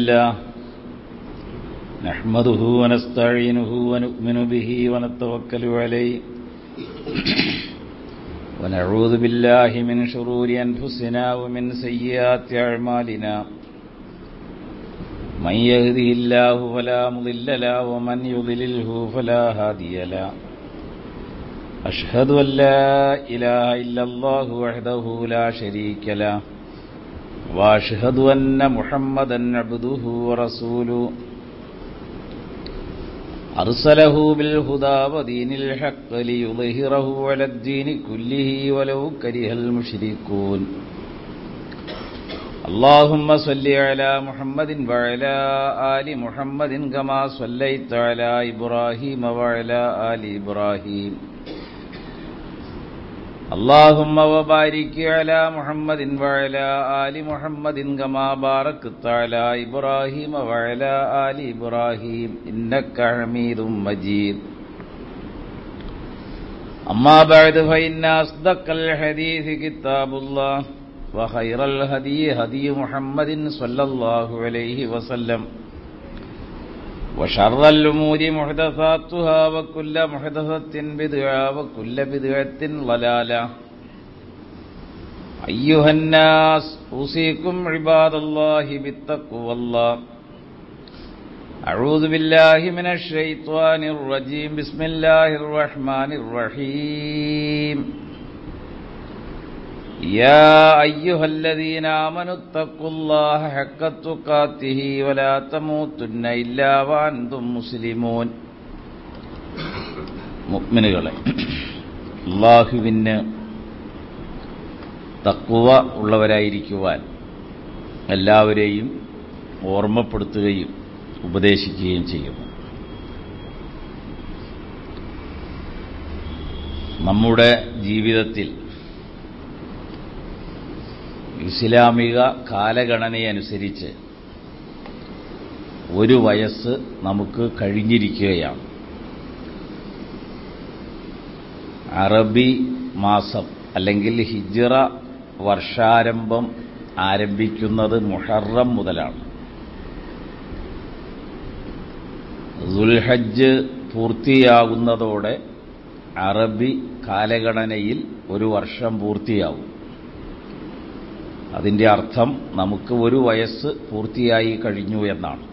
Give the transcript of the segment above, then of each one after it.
لله نحمده ونستعينه ونؤمن به ونتوكل عليه ونعوذ بالله من شرور أنفسنا ومن سيئات أعمالنا من يهده الله فلا مضل له ومن يضلله فلا هادي له أشهد أن لا إله إلا الله وحده لا شريك له وأشهد أن محمدا عبده ورسوله أرسله بالهدى ودين الحق ليظهره على الدين كله ولو كره المشركون اللهم صل على محمد وعلى آل محمد كما صليت على إبراهيم وعلى آل إبراهيم اللهم وبارك على محمد وعلى آل محمد كما باركت على إبراهيم وعلى آل إبراهيم إنك حميد مجيد أما بعد فإن أصدق الحديث كتاب الله وخير الهدي هدي محمد صلى الله عليه وسلم وشر الأمور محدثاتها وكل محدثة بدعة وكل بدعة ضلالة أيها الناس أوصيكم عباد الله بالتقوى الله أعوذ بالله من الشيطان الرجيم بسم الله الرحمن الرحيم يا أيها الذين آمنوا اتقوا الله حق تقاته ولا تموتن إلا وأنتم مسلمون മുഅ്മിനുകളെ അള്ളാഹുവിന് തക്കുവ ഉള്ളവരായിരിക്കുവാൻ എല്ലാവരെയും ഓർമ്മപ്പെടുത്തുകയും ഉപദേശിക്കുകയും ചെയ്യുന്നു നമ്മുടെ ജീവിതത്തിൽ ഇസ്ലാമിക കാലഗണനയനുസരിച്ച് ഒരു വയസ്സ് നമുക്ക് കഴിഞ്ഞിരിക്കുകയാണ് അറബി മാസം അല്ലെങ്കിൽ ഹിജറ വർഷാരംഭം ആരംഭിക്കുന്നത് മുഹറം മുതലാണ് ദുൽഹജ്ജ് പൂർത്തിയാകുന്നതോടെ അറബി കാലഗണനയിൽ ഒരു വർഷം പൂർത്തിയാവും അതിന്റെ അർത്ഥം നമുക്ക് ഒരു വയസ്സ് പൂർത്തിയായി കഴിഞ്ഞു എന്നാണ്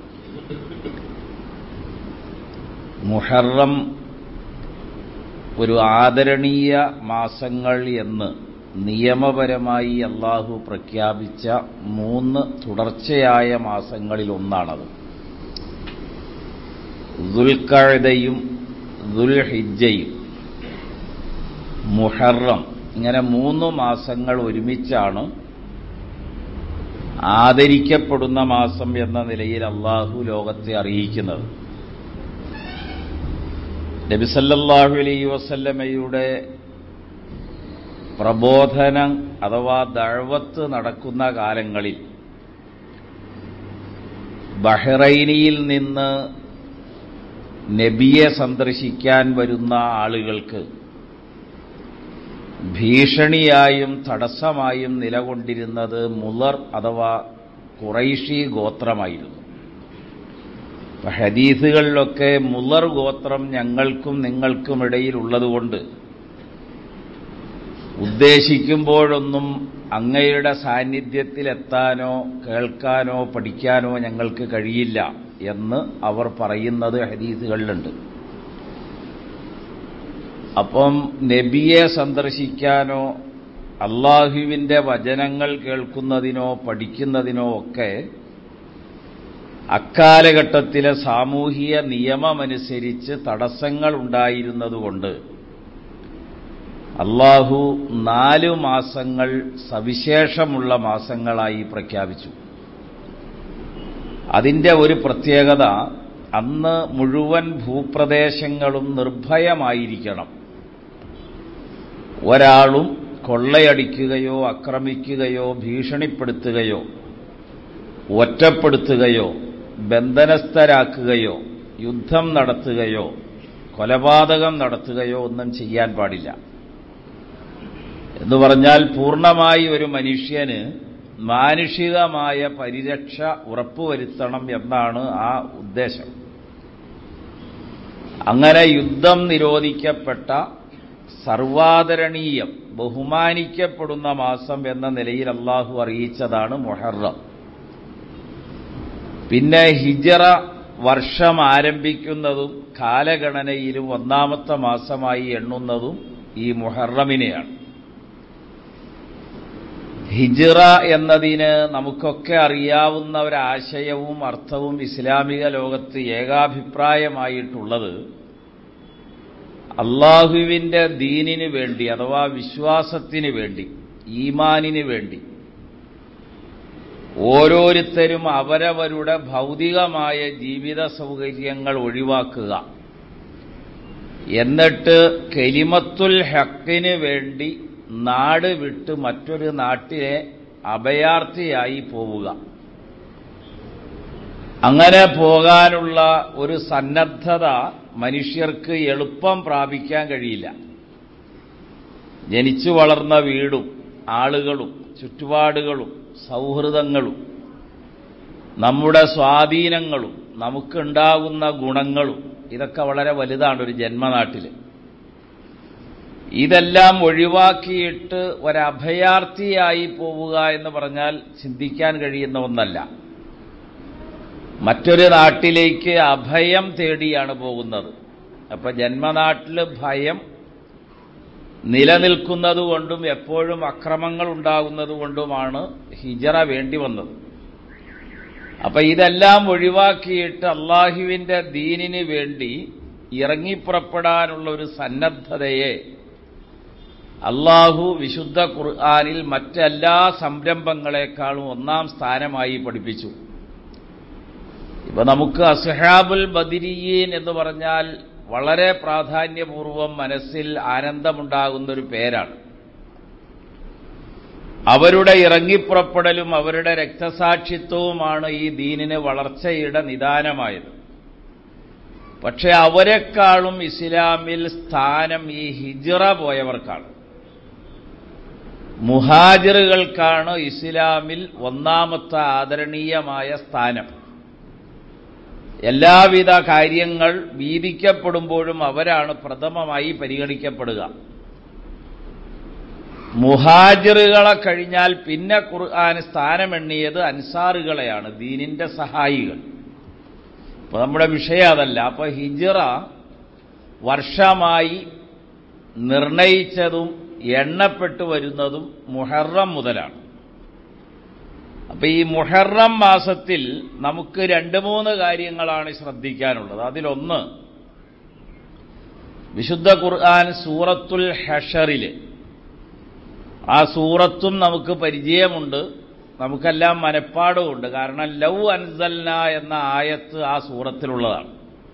മുഹറം ഒരു ആദരണീയ മാസങ്ങൾ എന്ന് നിയമപരമായി അള്ളാഹു പ്രഖ്യാപിച്ച മൂന്ന് തുടർച്ചയായ മാസങ്ങളിൽ ഒന്നാണത് ദുൽഖഴതയും ദുൽഹിജയും മുഹറം ഇങ്ങനെ മൂന്ന് മാസങ്ങൾ ഒരുമിച്ചാണ് ആദരിക്കപ്പെടുന്ന മാസം എന്ന നിലയിൽ അള്ളാഹു ലോകത്തെ അറിയിക്കുന്നത് നബിസല്ലാഹു അലൈ വസല്ലമയുടെ പ്രബോധനം അഥവാ ദഴവത്ത് നടക്കുന്ന കാലങ്ങളിൽ ബഹ്റൈനിയിൽ നിന്ന് നബിയെ സന്ദർശിക്കാൻ വരുന്ന ആളുകൾക്ക് ഭീഷണിയായും തടസ്സമായും നിലകൊണ്ടിരുന്നത് മുലർ അഥവാ കുറൈഷി ഗോത്രമായിരുന്നു ഹദീസുകളിലൊക്കെ മുലർ ഗോത്രം ഞങ്ങൾക്കും നിങ്ങൾക്കുമിടയിൽ ഉള്ളതുകൊണ്ട് ഉദ്ദേശിക്കുമ്പോഴൊന്നും അങ്ങയുടെ സാന്നിധ്യത്തിലെത്താനോ കേൾക്കാനോ പഠിക്കാനോ ഞങ്ങൾക്ക് കഴിയില്ല എന്ന് അവർ പറയുന്നത് ഹദീസുകളിലുണ്ട് അപ്പം നബിയെ സന്ദർശിക്കാനോ അള്ളാഹുവിൻ്റെ വചനങ്ങൾ കേൾക്കുന്നതിനോ പഠിക്കുന്നതിനോ ഒക്കെ അക്കാലഘട്ടത്തിലെ സാമൂഹിക നിയമമനുസരിച്ച് തടസ്സങ്ങൾ ഉണ്ടായിരുന്നതുകൊണ്ട് അള്ളാഹു നാലു മാസങ്ങൾ സവിശേഷമുള്ള മാസങ്ങളായി പ്രഖ്യാപിച്ചു അതിന്റെ ഒരു പ്രത്യേകത അന്ന് മുഴുവൻ ഭൂപ്രദേശങ്ങളും നിർഭയമായിരിക്കണം ഒരാളും കൊള്ളയടിക്കുകയോ ആക്രമിക്കുകയോ ഭീഷണിപ്പെടുത്തുകയോ ഒറ്റപ്പെടുത്തുകയോ ബന്ധനസ്ഥരാക്കുകയോ യുദ്ധം നടത്തുകയോ കൊലപാതകം നടത്തുകയോ ഒന്നും ചെയ്യാൻ പാടില്ല എന്ന് പറഞ്ഞാൽ പൂർണ്ണമായി ഒരു മനുഷ്യന് മാനുഷികമായ പരിരക്ഷ ഉറപ്പുവരുത്തണം എന്നാണ് ആ ഉദ്ദേശം അങ്ങനെ യുദ്ധം നിരോധിക്കപ്പെട്ട സർവാദരണീയം ബഹുമാനിക്കപ്പെടുന്ന മാസം എന്ന നിലയിൽ അള്ളാഹു അറിയിച്ചതാണ് മൊഹറം പിന്നെ ഹിജറ വർഷം ആരംഭിക്കുന്നതും കാലഗണനയിലും ഒന്നാമത്തെ മാസമായി എണ്ണുന്നതും ഈ മുഹറമിനെയാണ് ഹിജറ എന്നതിന് നമുക്കൊക്കെ അറിയാവുന്ന ഒരാശയവും അർത്ഥവും ഇസ്ലാമിക ലോകത്ത് ഏകാഭിപ്രായമായിട്ടുള്ളത് അള്ളാഹുവിൻ്റെ ദീനിന് വേണ്ടി അഥവാ വിശ്വാസത്തിന് വേണ്ടി ഈമാനിന് വേണ്ടി ഓരോരുത്തരും അവരവരുടെ ഭൗതികമായ ജീവിത സൗകര്യങ്ങൾ ഒഴിവാക്കുക എന്നിട്ട് കെലിമത്തുൽ ഹക്കിന് വേണ്ടി നാട് വിട്ട് മറ്റൊരു നാട്ടിലെ അഭയാർത്ഥിയായി പോവുക അങ്ങനെ പോകാനുള്ള ഒരു സന്നദ്ധത മനുഷ്യർക്ക് എളുപ്പം പ്രാപിക്കാൻ കഴിയില്ല ജനിച്ചു വളർന്ന വീടും ആളുകളും ചുറ്റുപാടുകളും സൗഹൃദങ്ങളും നമ്മുടെ സ്വാധീനങ്ങളും നമുക്കുണ്ടാകുന്ന ഗുണങ്ങളും ഇതൊക്കെ വളരെ വലുതാണ് ഒരു ജന്മനാട്ടിൽ ഇതെല്ലാം ഒഴിവാക്കിയിട്ട് ഒരഭയാർത്ഥിയായി പോവുക എന്ന് പറഞ്ഞാൽ ചിന്തിക്കാൻ കഴിയുന്ന ഒന്നല്ല മറ്റൊരു നാട്ടിലേക്ക് അഭയം തേടിയാണ് പോകുന്നത് അപ്പൊ ജന്മനാട്ടിൽ ഭയം നിലനിൽക്കുന്നതുകൊണ്ടും എപ്പോഴും അക്രമങ്ങൾ ഉണ്ടാകുന്നതുകൊണ്ടുമാണ് ഹിജറ വേണ്ടി വന്നത് അപ്പൊ ഇതെല്ലാം ഒഴിവാക്കിയിട്ട് അള്ളാഹുവിന്റെ ദീനിന് വേണ്ടി ഇറങ്ങിപ്പുറപ്പെടാനുള്ള ഒരു സന്നദ്ധതയെ അള്ളാഹു വിശുദ്ധ ഖുർആാനിൽ മറ്റെല്ലാ സംരംഭങ്ങളെക്കാളും ഒന്നാം സ്ഥാനമായി പഠിപ്പിച്ചു ഇപ്പൊ നമുക്ക് അസ്ഹാബുൽ ബദിരിയീൻ എന്ന് പറഞ്ഞാൽ വളരെ പ്രാധാന്യപൂർവം മനസ്സിൽ ആനന്ദമുണ്ടാകുന്ന ഒരു പേരാണ് അവരുടെ ഇറങ്ങിപ്പുറപ്പെടലും അവരുടെ രക്തസാക്ഷിത്വവുമാണ് ഈ ദീനിന് വളർച്ചയുടെ നിദാനമായത് പക്ഷെ അവരെക്കാളും ഇസ്ലാമിൽ സ്ഥാനം ഈ ഹിജറ പോയവർക്കാണ് മുഹാജിറുകൾക്കാണ് ഇസ്ലാമിൽ ഒന്നാമത്തെ ആദരണീയമായ സ്ഥാനം എല്ലാവിധ കാര്യങ്ങൾ വീതിക്കപ്പെടുമ്പോഴും അവരാണ് പ്രഥമമായി പരിഗണിക്കപ്പെടുക മുഹാജിറുകളെ കഴിഞ്ഞാൽ പിന്നെ ഖുർആൻ സ്ഥാനമെണ്ണിയത് അൻസാറുകളെയാണ് ദീനിന്റെ സഹായികൾ അപ്പൊ നമ്മുടെ വിഷയം അതല്ല അപ്പൊ ഹിജറ വർഷമായി നിർണയിച്ചതും എണ്ണപ്പെട്ടു വരുന്നതും മുഹറം മുതലാണ് അപ്പൊ ഈ മുഹറം മാസത്തിൽ നമുക്ക് രണ്ട് മൂന്ന് കാര്യങ്ങളാണ് ശ്രദ്ധിക്കാനുള്ളത് അതിലൊന്ന് വിശുദ്ധ ഖുർആൻ സൂറത്തുൽ ഹഷറില് ആ സൂറത്തും നമുക്ക് പരിചയമുണ്ട് നമുക്കെല്ലാം മനഃപ്പാടമുണ്ട് കാരണം ലൗ അൻസൽന എന്ന ആയത്ത് ആ സൂറത്തിലുള്ളതാണ്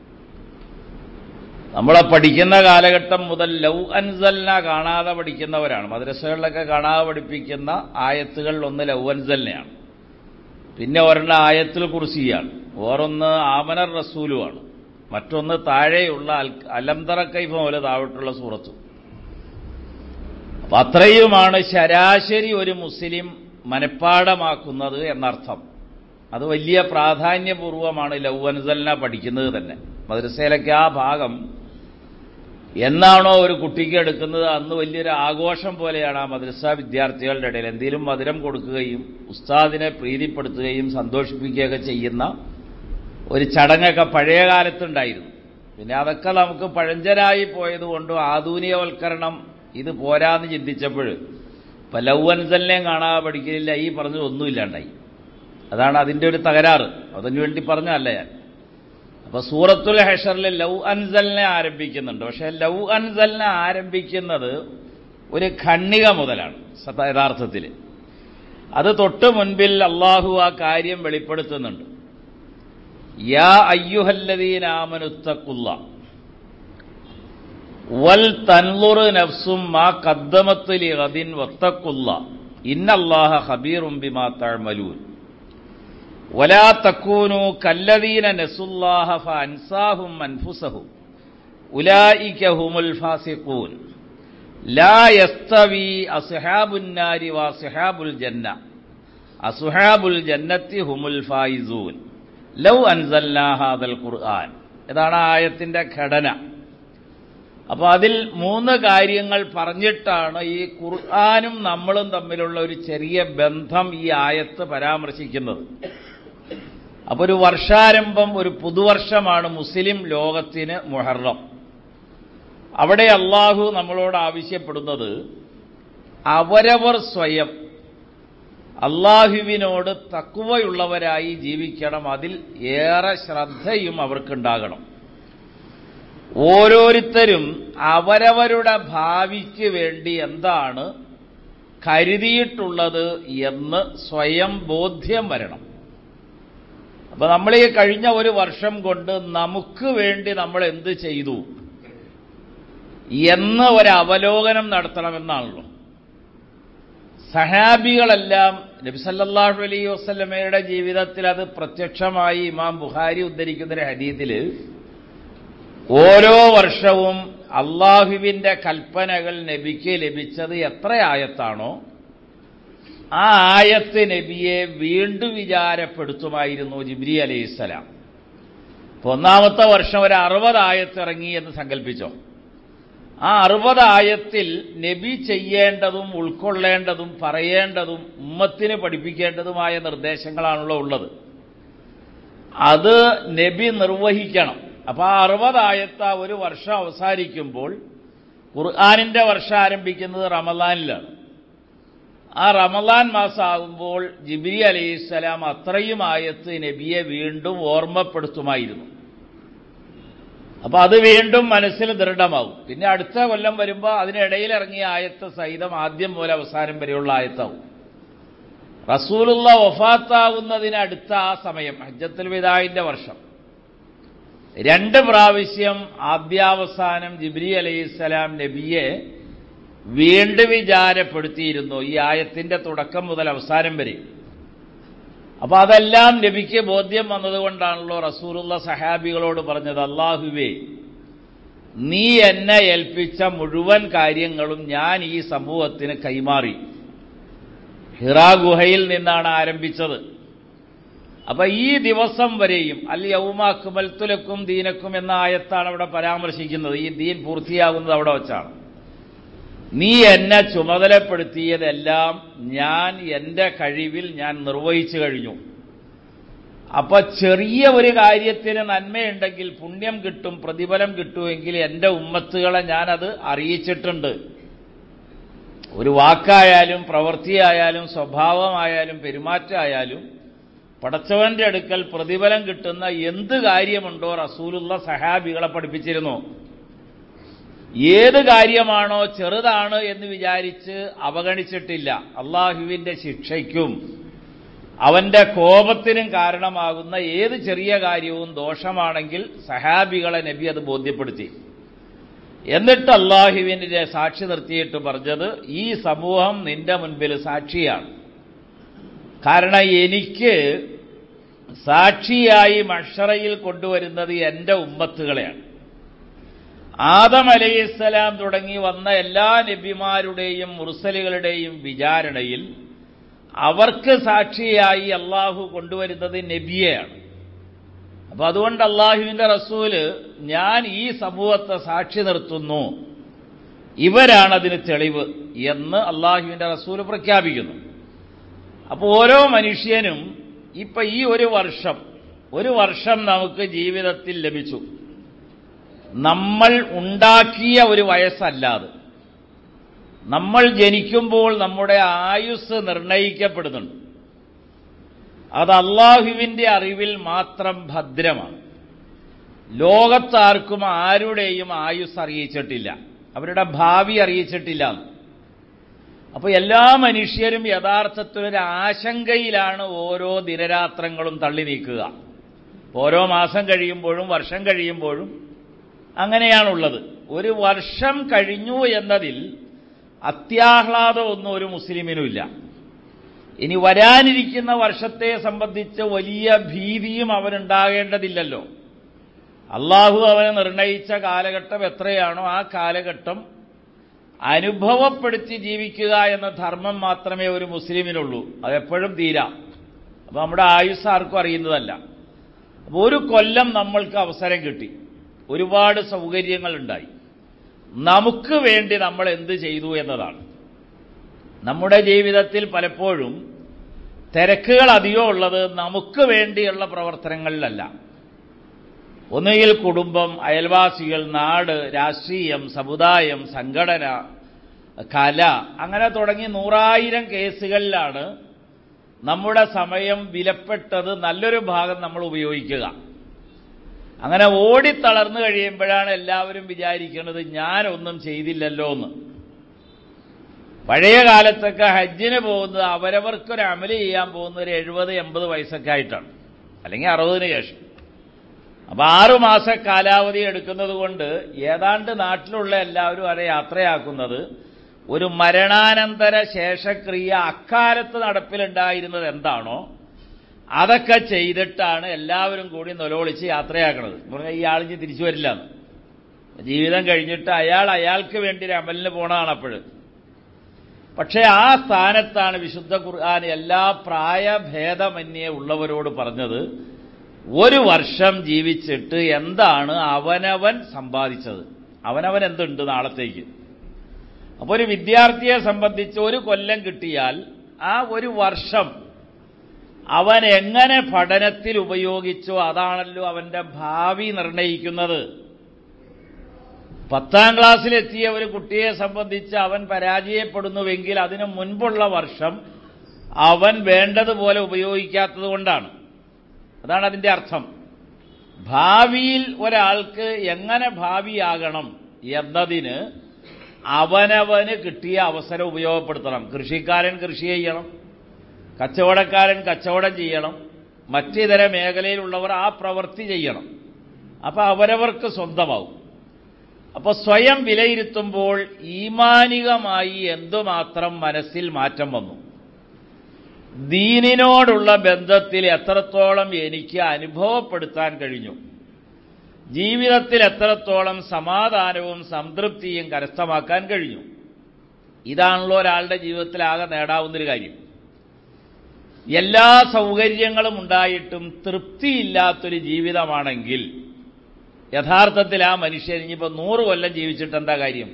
നമ്മളെ പഠിക്കുന്ന കാലഘട്ടം മുതൽ ലൗ അൻസൽന കാണാതെ പഠിക്കുന്നവരാണ് മദ്രസകളിലൊക്കെ കാണാതെ പഠിപ്പിക്കുന്ന ആയത്തുകളിൽ ഒന്ന് ലൗ അൻസലിനെയാണ് പിന്നെ ഒരെണ്ണം ആയത്തിൽ കുറിസിയാണ് വേറൊന്ന് ആമനർ റസൂലുമാണ് മറ്റൊന്ന് താഴെയുള്ള അലംതറ കൈഫ പോലെ താഴോട്ടുള്ള സൂറത്തും അപ്പൊ അത്രയുമാണ് ശരാശരി ഒരു മുസ്ലിം മനഃപ്പാടമാക്കുന്നത് എന്നർത്ഥം അത് വലിയ പ്രാധാന്യപൂർവമാണ് ലൗവൻസലിന പഠിക്കുന്നത് തന്നെ മദ്രസയിലൊക്കെ ആ ഭാഗം എന്നാണോ ഒരു കുട്ടിക്ക് എടുക്കുന്നത് അന്ന് വലിയൊരു ആഘോഷം പോലെയാണ് ആ മദ്രസ വിദ്യാർത്ഥികളുടെ ഇടയിൽ എന്തെങ്കിലും മധുരം കൊടുക്കുകയും ഉസ്താദിനെ പ്രീതിപ്പെടുത്തുകയും സന്തോഷിപ്പിക്കുകയൊക്കെ ചെയ്യുന്ന ഒരു ചടങ്ങൊക്കെ പഴയ കാലത്തുണ്ടായിരുന്നു പിന്നെ അതൊക്കെ നമുക്ക് പഴഞ്ചനായി പോയതുകൊണ്ടും ആധുനികവൽക്കരണം ഇത് പോരാന്ന് ചിന്തിച്ചപ്പോൾ ഇപ്പം ലൗവൻസലിനെയും കാണാതെ പഠിക്കലില്ല ഈ പറഞ്ഞത് ഒന്നുമില്ലാണ്ടായി അതാണ് അതിൻ്റെ ഒരു തകരാറ് അതിനു വേണ്ടി പറഞ്ഞതല്ല ഞാൻ അപ്പൊ സൂറത്തുൽ ഹഷറിൽ ലൗ അൻസലിനെ ആരംഭിക്കുന്നുണ്ട് പക്ഷെ ലൗ അൻസലിനെ ആരംഭിക്കുന്നത് ഒരു ഖണ്ണിക മുതലാണ് യഥാർത്ഥത്തിൽ അത് തൊട്ട് മുൻപിൽ അള്ളാഹു ആ കാര്യം വെളിപ്പെടുത്തുന്നുണ്ട് യാ അയ്യുഹല്ലദീനാമനുത്തക്കുള്ള വൽ തൻലുറ് നഫ്സും മാ കദ്ദമത്തുലി ഗദിൻ വത്തക്കുള്ള ഇന്നല്ലാഹ ഖബീറും ബിമാ തഅമലൂൻ ولا تكونوا كالذين نسوا الله فأنساهم أنفسهم أولئك هم الفاسقون لا يستوي أصحاب النار وأصحاب الجنة അസുഹാബുൽ ജന്നത്തി ഹുമുൽ ഫായിസൂൻ ലൗ അൻസല്ലാഹാദൽ ഖുർആൻ ഇതാണ് ആയത്തിന്റെ ഘടന അപ്പോൾ അതിൽ മൂന്ന് കാര്യങ്ങൾ പറഞ്ഞിട്ടാണ് ഈ ഖുർആാനും നമ്മളും തമ്മിലുള്ള ഒരു ചെറിയ ബന്ധം ഈ ആയത്ത് പരാമർശിക്കുന്നത് അപ്പോൾ ഒരു വർഷാരംഭം ഒരു പുതുവർഷമാണ് മുസ്ലിം ലോകത്തിന് മുഹറം അവിടെ അള്ളാഹു നമ്മളോട് ആവശ്യപ്പെടുന്നത് അവരവർ സ്വയം അള്ളാഹുവിനോട് തക്കുവയുള്ളവരായി ജീവിക്കണം അതിൽ ഏറെ ശ്രദ്ധയും അവർക്കുണ്ടാകണം ഓരോരുത്തരും അവരവരുടെ ഭാവിക്ക് വേണ്ടി എന്താണ് കരുതിയിട്ടുള്ളത് എന്ന് സ്വയം ബോധ്യം വരണം അപ്പൊ നമ്മൾ ഈ കഴിഞ്ഞ ഒരു വർഷം കൊണ്ട് നമുക്ക് വേണ്ടി നമ്മൾ എന്ത് ചെയ്തു എന്ന് ഒരു അവലോകനം നടത്തണമെന്നാണല്ലോ സഹാബികളെല്ലാം നബിസല്ലാഹു അലൈഹി വസ്ലമയുടെ ജീവിതത്തിൽ അത് പ്രത്യക്ഷമായി ഇമാം ബുഹാരി ഉദ്ധരിക്കുന്ന ഒരു ഹദീത്തിൽ ഓരോ വർഷവും അള്ളാഹുവിന്റെ കൽപ്പനകൾ നബിക്ക് ലഭിച്ചത് എത്ര ആയത്താണോ ആ ആയത്ത് നബിയെ വീണ്ടും വിചാരപ്പെടുത്തുമായിരുന്നു ജിബ്രി അലൈഹിസ്സലാം ഒന്നാമത്തെ വർഷം ഒരു അറുപത് ആയത്ത് ഇറങ്ങി എന്ന് സങ്കല്പിച്ചോ ആ അറുപത് ആയത്തിൽ നബി ചെയ്യേണ്ടതും ഉൾക്കൊള്ളേണ്ടതും പറയേണ്ടതും ഉമ്മത്തിന് പഠിപ്പിക്കേണ്ടതുമായ നിർദ്ദേശങ്ങളാണല്ലോ ഉള്ളത് അത് നബി നിർവഹിക്കണം അപ്പൊ ആ അറുപതായത്ത ഒരു വർഷം അവസാനിക്കുമ്പോൾ ഖുർആാനിന്റെ വർഷം ആരംഭിക്കുന്നത് റമലാനിലാണ് ആ റമലാൻ മാസമാകുമ്പോൾ ജിബിരി അലൈഹിസ്സലാം അത്രയും ആയത്ത് നബിയെ വീണ്ടും ഓർമ്മപ്പെടുത്തുമായിരുന്നു അപ്പൊ അത് വീണ്ടും മനസ്സിൽ ദൃഢമാവും പിന്നെ അടുത്ത കൊല്ലം വരുമ്പോൾ അതിനിടയിൽ ഇറങ്ങിയ ആയത്ത് സഹിതം ആദ്യം പോലെ അവസാനം വരെയുള്ള ആയത്താവും റസൂലുള്ള വഫാത്താവുന്നതിനടുത്ത ആ സമയം ഹജ്ജത്തുൽ വിദായിന്റെ വർഷം രണ്ട് പ്രാവശ്യം ആദ്യാവസാനം ജിബ്രി അലൈഹിസ്സലാം നബിയെ വീണ്ടും വിചാരപ്പെടുത്തിയിരുന്നു ഈ ആയത്തിന്റെ തുടക്കം മുതൽ അവസാനം വരെ അപ്പൊ അതെല്ലാം നബിക്ക് ബോധ്യം വന്നതുകൊണ്ടാണല്ലോ റസൂലുള്ള സഹാബികളോട് പറഞ്ഞത് അള്ളാഹുവേ നീ എന്നെ ഏൽപ്പിച്ച മുഴുവൻ കാര്യങ്ങളും ഞാൻ ഈ സമൂഹത്തിന് കൈമാറി ഹിറാ ഗുഹയിൽ നിന്നാണ് ആരംഭിച്ചത് അപ്പൊ ഈ ദിവസം വരെയും അൽ യൗമാക്കുമൽത്തുലക്കും ദീനക്കും എന്ന ആയത്താണ് അവിടെ പരാമർശിക്കുന്നത് ഈ ദീൻ പൂർത്തിയാകുന്നത് അവിടെ വച്ചാണ് നീ എന്നെ ചുമതലപ്പെടുത്തിയതെല്ലാം ഞാൻ എൻ്റെ കഴിവിൽ ഞാൻ നിർവഹിച്ചു കഴിഞ്ഞു അപ്പൊ ചെറിയ ഒരു കാര്യത്തിന് നന്മയുണ്ടെങ്കിൽ പുണ്യം കിട്ടും പ്രതിഫലം കിട്ടുമെങ്കിൽ എൻ്റെ ഉമ്മത്തുകളെ ഞാനത് അറിയിച്ചിട്ടുണ്ട് ഒരു വാക്കായാലും പ്രവൃത്തിയായാലും സ്വഭാവമായാലും പെരുമാറ്റമായാലും പടച്ചവന്റെ അടുക്കൽ പ്രതിഫലം കിട്ടുന്ന എന്ത് കാര്യമുണ്ടോ റസൂലുള്ള സഹാബികളെ പഠിപ്പിച്ചിരുന്നു ഏത് കാര്യമാണോ ചെറുതാണ് എന്ന് വിചാരിച്ച് അവഗണിച്ചിട്ടില്ല അള്ളാഹുവിന്റെ ശിക്ഷയ്ക്കും അവന്റെ കോപത്തിനും കാരണമാകുന്ന ഏത് ചെറിയ കാര്യവും ദോഷമാണെങ്കിൽ സഹാബികളെ നബി അത് ബോധ്യപ്പെടുത്തി എന്നിട്ട് അള്ളാഹുവിനെ സാക്ഷി നിർത്തിയിട്ട് പറഞ്ഞത് ഈ സമൂഹം നിന്റെ മുൻപിൽ സാക്ഷിയാണ് കാരണം എനിക്ക് സാക്ഷിയായി മഷറയിൽ കൊണ്ടുവരുന്നത് എൻ്റെ ഉമ്മത്തുകളെയാണ് ആദം അലൈഹിസ്സലാം തുടങ്ങി വന്ന എല്ലാ നബിമാരുടെയും മുർസലുകളുടെയും വിചാരണയിൽ അവർക്ക് സാക്ഷിയായി അള്ളാഹു കൊണ്ടുവരുന്നത് നബിയെയാണ് അപ്പൊ അതുകൊണ്ട് അള്ളാഹുവിന്റെ റസൂല് ഞാൻ ഈ സമൂഹത്തെ സാക്ഷി നിർത്തുന്നു ഇവരാണ് അതിന് തെളിവ് എന്ന് അള്ളാഹുവിന്റെ റസൂല് പ്രഖ്യാപിക്കുന്നു അപ്പോൾ ഓരോ മനുഷ്യനും ഇപ്പൊ ഈ ഒരു വർഷം ഒരു വർഷം നമുക്ക് ജീവിതത്തിൽ ലഭിച്ചു നമ്മൾ ഉണ്ടാക്കിയ ഒരു വയസ്സല്ലാതെ നമ്മൾ ജനിക്കുമ്പോൾ നമ്മുടെ ആയുസ് നിർണയിക്കപ്പെടുന്നുണ്ട് അത് അള്ളാഹുവിന്റെ അറിവിൽ മാത്രം ഭദ്രമാണ് ലോകത്താർക്കും ആരുടെയും ആയുസ് അറിയിച്ചിട്ടില്ല അവരുടെ ഭാവി അറിയിച്ചിട്ടില്ല അപ്പോൾ എല്ലാ മനുഷ്യരും യഥാർത്ഥത്തിൽ ഒരു ആശങ്കയിലാണ് ഓരോ ദിനരാത്രങ്ങളും തള്ളി നീക്കുക ഓരോ മാസം കഴിയുമ്പോഴും വർഷം കഴിയുമ്പോഴും അങ്ങനെയാണുള്ളത് ഒരു വർഷം കഴിഞ്ഞു എന്നതിൽ അത്യാഹ്ലാദമൊന്നും ഒരു മുസ്ലിമിനുമില്ല ഇനി വരാനിരിക്കുന്ന വർഷത്തെ സംബന്ധിച്ച് വലിയ ഭീതിയും അവനുണ്ടാകേണ്ടതില്ലല്ലോ അള്ളാഹു അവന് നിർണയിച്ച കാലഘട്ടം എത്രയാണോ ആ കാലഘട്ടം അനുഭവപ്പെടുത്തി ജീവിക്കുക എന്ന ധർമ്മം മാത്രമേ ഒരു മുസ്ലിമിനുള്ളൂ അതെപ്പോഴും തീരാം അപ്പോൾ നമ്മുടെ ആയുസ് ആർക്കും അറിയുന്നതല്ല അപ്പോൾ ഒരു കൊല്ലം നമ്മൾക്ക് അവസരം കിട്ടി ഒരുപാട് സൗകര്യങ്ങളുണ്ടായി നമുക്ക് വേണ്ടി നമ്മൾ എന്ത് ചെയ്തു എന്നതാണ് നമ്മുടെ ജീവിതത്തിൽ പലപ്പോഴും തിരക്കുകൾ അധികം ഉള്ളത് നമുക്ക് വേണ്ടിയുള്ള പ്രവർത്തനങ്ങളിലല്ല ഒന്നുകിൽ കുടുംബം അയൽവാസികൾ നാട് രാഷ്ട്രീയം സമുദായം സംഘടന കല അങ്ങനെ തുടങ്ങി നൂറായിരം കേസുകളിലാണ് നമ്മുടെ സമയം വിലപ്പെട്ടത് നല്ലൊരു ഭാഗം നമ്മൾ ഉപയോഗിക്കുക അങ്ങനെ ഓടിത്തളർന്നു കഴിയുമ്പോഴാണ് എല്ലാവരും വിചാരിക്കുന്നത് ഞാനൊന്നും ചെയ്തില്ലല്ലോ എന്ന് പഴയ കാലത്തൊക്കെ ഹജ്ജിന് പോകുന്നത് അവരവർക്കൊരു അമല് ചെയ്യാൻ പോകുന്നത് ഒരു എഴുപത് എൺപത് വയസ്സൊക്കെ ആയിട്ടാണ് അല്ലെങ്കിൽ അറുപതിന് ശേഷം അപ്പോൾ ആറു മാസ കാലാവധി എടുക്കുന്നത് കൊണ്ട് ഏതാണ്ട് നാട്ടിലുള്ള എല്ലാവരും അവരെ യാത്രയാക്കുന്നത് ഒരു മരണാനന്തര ശേഷക്രിയ അക്കാലത്ത് നടപ്പിലുണ്ടായിരുന്നത് എന്താണോ അതൊക്കെ ചെയ്തിട്ടാണ് എല്ലാവരും കൂടി നൊലോളിച്ച് യാത്രയാക്കുന്നത് പറഞ്ഞാൽ ഈ ആളിഞ്ഞ് തിരിച്ചു വരില്ല ജീവിതം കഴിഞ്ഞിട്ട് അയാൾ അയാൾക്ക് വേണ്ടി ഒരു അമലിന് പോണതാണ് അപ്പോൾ പക്ഷേ ആ സ്ഥാനത്താണ് വിശുദ്ധ ഖുർആൻ എല്ലാ പ്രായഭേദമന്യേ ഉള്ളവരോട് പറഞ്ഞത് ഒരു വർഷം ജീവിച്ചിട്ട് എന്താണ് അവനവൻ സമ്പാദിച്ചത് അവനവൻ എന്തുണ്ട് നാളത്തേക്ക് അപ്പോൾ ഒരു വിദ്യാർത്ഥിയെ സംബന്ധിച്ച് ഒരു കൊല്ലം കിട്ടിയാൽ ആ ഒരു വർഷം അവൻ എങ്ങനെ പഠനത്തിൽ ഉപയോഗിച്ചോ അതാണല്ലോ അവന്റെ ഭാവി നിർണയിക്കുന്നത് പത്താം ക്ലാസ്സിലെത്തിയ ഒരു കുട്ടിയെ സംബന്ധിച്ച് അവൻ പരാജയപ്പെടുന്നുവെങ്കിൽ അതിനു മുൻപുള്ള വർഷം അവൻ വേണ്ടതുപോലെ ഉപയോഗിക്കാത്തത് കൊണ്ടാണ് അതാണ് അതിന്റെ അർത്ഥം ഭാവിയിൽ ഒരാൾക്ക് എങ്ങനെ ഭാവിയാകണം എന്നതിന് അവനവന് കിട്ടിയ അവസരം ഉപയോഗപ്പെടുത്തണം കൃഷിക്കാരൻ കൃഷി ചെയ്യണം കച്ചവടക്കാരൻ കച്ചവടം ചെയ്യണം മറ്റിതര മേഖലയിലുള്ളവർ ആ പ്രവൃത്തി ചെയ്യണം അപ്പോൾ അവരവർക്ക് സ്വന്തമാവും അപ്പോൾ സ്വയം വിലയിരുത്തുമ്പോൾ ഈമാനികമായി എന്തുമാത്രം മനസ്സിൽ മാറ്റം വന്നു ദീനിനോടുള്ള ബന്ധത്തിൽ എത്രത്തോളം എനിക്ക് അനുഭവപ്പെടുത്താൻ കഴിഞ്ഞു ജീവിതത്തിൽ എത്രത്തോളം സമാധാനവും സംതൃപ്തിയും കരസ്ഥമാക്കാൻ കഴിഞ്ഞു ഇതാണല്ലോ ഒരാളുടെ ജീവിതത്തിൽ ആകെ നേടാവുന്നൊരു കാര്യം എല്ലാ സൗകര്യങ്ങളും ഉണ്ടായിട്ടും തൃപ്തിയില്ലാത്തൊരു ജീവിതമാണെങ്കിൽ യഥാർത്ഥത്തിൽ ആ മനുഷ്യൻ ഇനിയിപ്പോൾ നൂറ് കൊല്ലം ജീവിച്ചിട്ട് എന്താ കാര്യം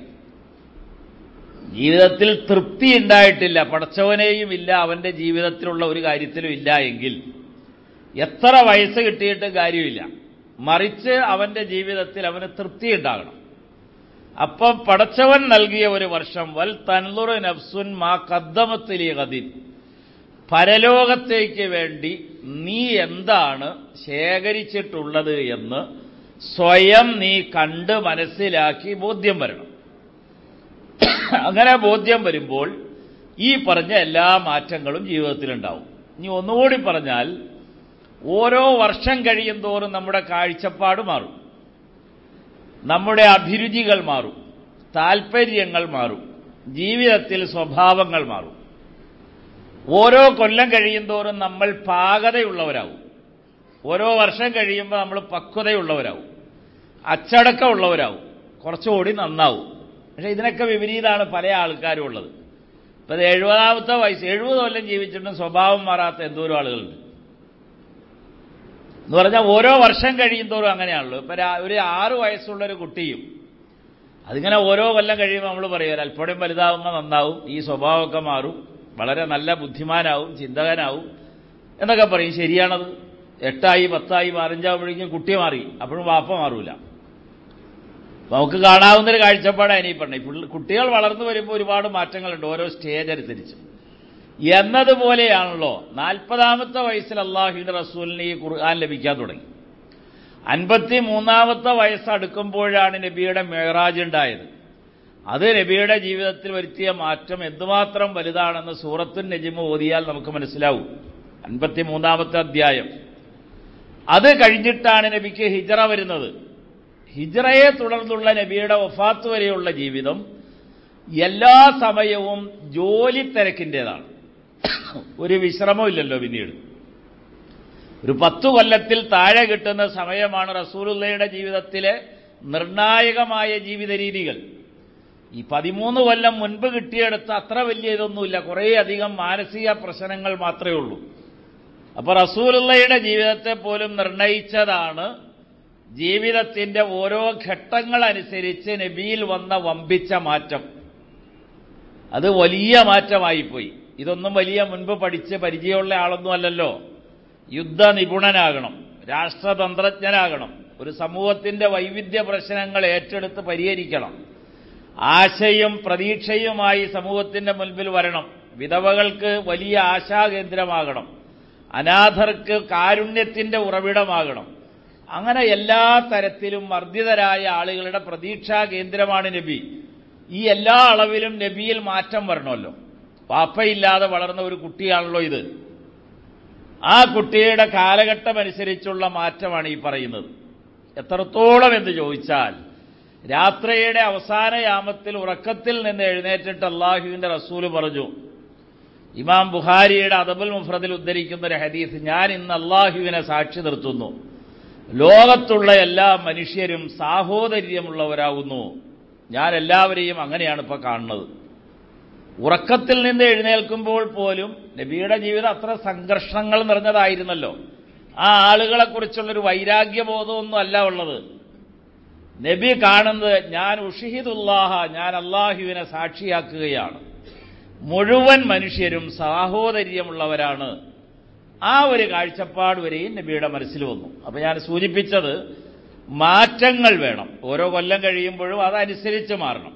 ജീവിതത്തിൽ തൃപ്തി ഉണ്ടായിട്ടില്ല പടച്ചവനെയും ഇല്ല അവന്റെ ജീവിതത്തിലുള്ള ഒരു കാര്യത്തിലും ഇല്ല എങ്കിൽ എത്ര വയസ്സ് കിട്ടിയിട്ട് കാര്യമില്ല മറിച്ച് അവന്റെ ജീവിതത്തിൽ അവന് തൃപ്തി ഉണ്ടാകണം അപ്പം പടച്ചവൻ നൽകിയ ഒരു വർഷം വൽ തൻലുറു നഫ്സുൻ മാ കദ്ദമത്തിലി കതിൻ പരലോകത്തേക്ക് വേണ്ടി നീ എന്താണ് ശേഖരിച്ചിട്ടുള്ളത് എന്ന് സ്വയം നീ കണ്ട് മനസ്സിലാക്കി ബോധ്യം വരണം അങ്ങനെ ബോധ്യം വരുമ്പോൾ ഈ പറഞ്ഞ എല്ലാ മാറ്റങ്ങളും ജീവിതത്തിലുണ്ടാവും ഇനി ഒന്നുകൂടി പറഞ്ഞാൽ ഓരോ വർഷം കഴിയും തോറും നമ്മുടെ കാഴ്ചപ്പാട് മാറും നമ്മുടെ അഭിരുചികൾ മാറും താൽപ്പര്യങ്ങൾ മാറും ജീവിതത്തിൽ സ്വഭാവങ്ങൾ മാറും ഓരോ കൊല്ലം കഴിയും തോറും നമ്മൾ പാകതയുള്ളവരാവും ഓരോ വർഷം കഴിയുമ്പോൾ നമ്മൾ പക്വതയുള്ളവരാവും അച്ചടക്കമുള്ളവരാവും കുറച്ചുകൂടി നന്നാവും പക്ഷേ ഇതിനൊക്കെ വിപരീതമാണ് പല ആൾക്കാരും ഉള്ളത് ഇപ്പം ഇത് എഴുപതാമത്തെ വയസ്സ് എഴുപത് കൊല്ലം ജീവിച്ചിട്ടും സ്വഭാവം മാറാത്ത എന്തോരം ആളുകളുണ്ട് എന്ന് പറഞ്ഞാൽ ഓരോ വർഷം കഴിയും തോറും അങ്ങനെയാണല്ലോ ഇപ്പം ഒരു ആറു വയസ്സുള്ള ഒരു കുട്ടിയും അതിങ്ങനെ ഓരോ കൊല്ലം കഴിയുമ്പോൾ നമ്മൾ പറയുക അല്പം വലുതാവുമ്പോൾ നന്നാവും ഈ സ്വഭാവമൊക്കെ മാറും വളരെ നല്ല ബുദ്ധിമാനാവും ചിന്തകനാവും എന്നൊക്കെ പറയും ശരിയാണത് എട്ടായി പത്തായി പതിനഞ്ചാവുമ്പോഴേക്കും കുട്ടി മാറി അപ്പോഴും വാപ്പ മാറൂല നമുക്ക് കാണാവുന്നൊരു കാഴ്ചപ്പാടാണ് ഇനി പറഞ്ഞത് കുട്ടികൾ വളർന്നു വരുമ്പോൾ ഒരുപാട് മാറ്റങ്ങളുണ്ട് ഓരോ സ്റ്റേജ് അനുസരിച്ച് എന്നതുപോലെയാണല്ലോ നാൽപ്പതാമത്തെ വയസ്സിൽ അള്ളാഹുവിന്റെ റസൂലിന് ഈ ഖുർആൻ ലഭിക്കാൻ തുടങ്ങി അൻപത്തി മൂന്നാമത്തെ വയസ്സ് അടുക്കുമ്പോഴാണ് നബിയുടെ മേറാജ് ഉണ്ടായത് അത് നബിയുടെ ജീവിതത്തിൽ വരുത്തിയ മാറ്റം എന്തുമാത്രം വലുതാണെന്ന് സൂറത്തുൻ നജിമ ഓതിയാൽ നമുക്ക് മനസ്സിലാവും അൻപത്തി മൂന്നാമത്തെ അധ്യായം അത് കഴിഞ്ഞിട്ടാണ് നബിക്ക് ഹിജറ വരുന്നത് ഹിജറയെ തുടർന്നുള്ള നബിയുടെ വഫാത്ത് വരെയുള്ള ജീവിതം എല്ലാ സമയവും ജോലി തിരക്കിൻ്റെതാണ് ഒരു വിശ്രമമില്ലല്ലോ പിന്നീട് ഒരു പത്തു കൊല്ലത്തിൽ താഴെ കിട്ടുന്ന സമയമാണ് റസൂലുള്ളയുടെ ജീവിതത്തിലെ നിർണായകമായ ജീവിത രീതികൾ ഈ പതിമൂന്ന് കൊല്ലം മുൻപ് കിട്ടിയെടുത്ത അത്ര വലിയ ഇതൊന്നുമില്ല കുറേ അധികം മാനസിക പ്രശ്നങ്ങൾ മാത്രമേ ഉള്ളൂ അപ്പൊ റസൂലുള്ളയുടെ ജീവിതത്തെ പോലും നിർണയിച്ചതാണ് ജീവിതത്തിന്റെ ഓരോ ഘട്ടങ്ങൾ അനുസരിച്ച് നബിയിൽ വന്ന വമ്പിച്ച മാറ്റം അത് വലിയ മാറ്റമായിപ്പോയി ഇതൊന്നും വലിയ മുൻപ് പഠിച്ച് പരിചയമുള്ള ആളൊന്നും അല്ലല്ലോ യുദ്ധ നിപുണനാകണം രാഷ്ട്രതന്ത്രജ്ഞനാകണം ഒരു സമൂഹത്തിന്റെ വൈവിധ്യ പ്രശ്നങ്ങൾ ഏറ്റെടുത്ത് പരിഹരിക്കണം ആശയും പ്രതീക്ഷയുമായി സമൂഹത്തിന്റെ മുൻപിൽ വരണം വിധവകൾക്ക് വലിയ ആശാകേന്ദ്രമാകണം അനാഥർക്ക് കാരുണ്യത്തിന്റെ ഉറവിടമാകണം അങ്ങനെ എല്ലാ തരത്തിലും മർദ്ദിതരായ ആളുകളുടെ പ്രതീക്ഷാ കേന്ദ്രമാണ് നബി ഈ എല്ലാ അളവിലും നബിയിൽ മാറ്റം വരണമല്ലോ പാപ്പയില്ലാതെ വളർന്ന ഒരു കുട്ടിയാണല്ലോ ഇത് ആ കുട്ടിയുടെ കാലഘട്ടം അനുസരിച്ചുള്ള മാറ്റമാണ് ഈ പറയുന്നത് എത്രത്തോളം എന്ന് ചോദിച്ചാൽ രാത്രിയുടെ അവസാന യാമത്തിൽ ഉറക്കത്തിൽ നിന്ന് എഴുന്നേറ്റിട്ട് അള്ളാഹുവിന്റെ റസൂല് പറഞ്ഞു ഇമാം ബുഖാരിയുടെ അദബുൽ മുഫ്രദിൽ ഉദ്ധരിക്കുന്ന ഒരു ഹദീസ് ഞാൻ ഇന്ന് അള്ളാഹുവിനെ സാക്ഷി നിർത്തുന്നു ലോകത്തുള്ള എല്ലാ മനുഷ്യരും സാഹോദര്യമുള്ളവരാകുന്നു ഞാൻ എല്ലാവരെയും അങ്ങനെയാണ് ഇപ്പോൾ കാണുന്നത് ഉറക്കത്തിൽ നിന്ന് എഴുന്നേൽക്കുമ്പോൾ പോലും നബിയുടെ ജീവിതം അത്ര സംഘർഷങ്ങൾ നിറഞ്ഞതായിരുന്നല്ലോ ആ ആളുകളെക്കുറിച്ചുള്ളൊരു വൈരാഗ്യബോധമൊന്നും അല്ല ഉള്ളത് നബി കാണുന്നത് ഞാൻ ഉഷിഹിദുല്ലാഹ ഞാൻ അള്ളാഹുവിനെ സാക്ഷിയാക്കുകയാണ് മുഴുവൻ മനുഷ്യരും സാഹോദര്യമുള്ളവരാണ് ആ ഒരു കാഴ്ചപ്പാട് വരെയും നബിയുടെ മനസ്സിൽ വന്നു അപ്പൊ ഞാൻ സൂചിപ്പിച്ചത് മാറ്റങ്ങൾ വേണം ഓരോ കൊല്ലം കഴിയുമ്പോഴും അതനുസരിച്ച് മാറണം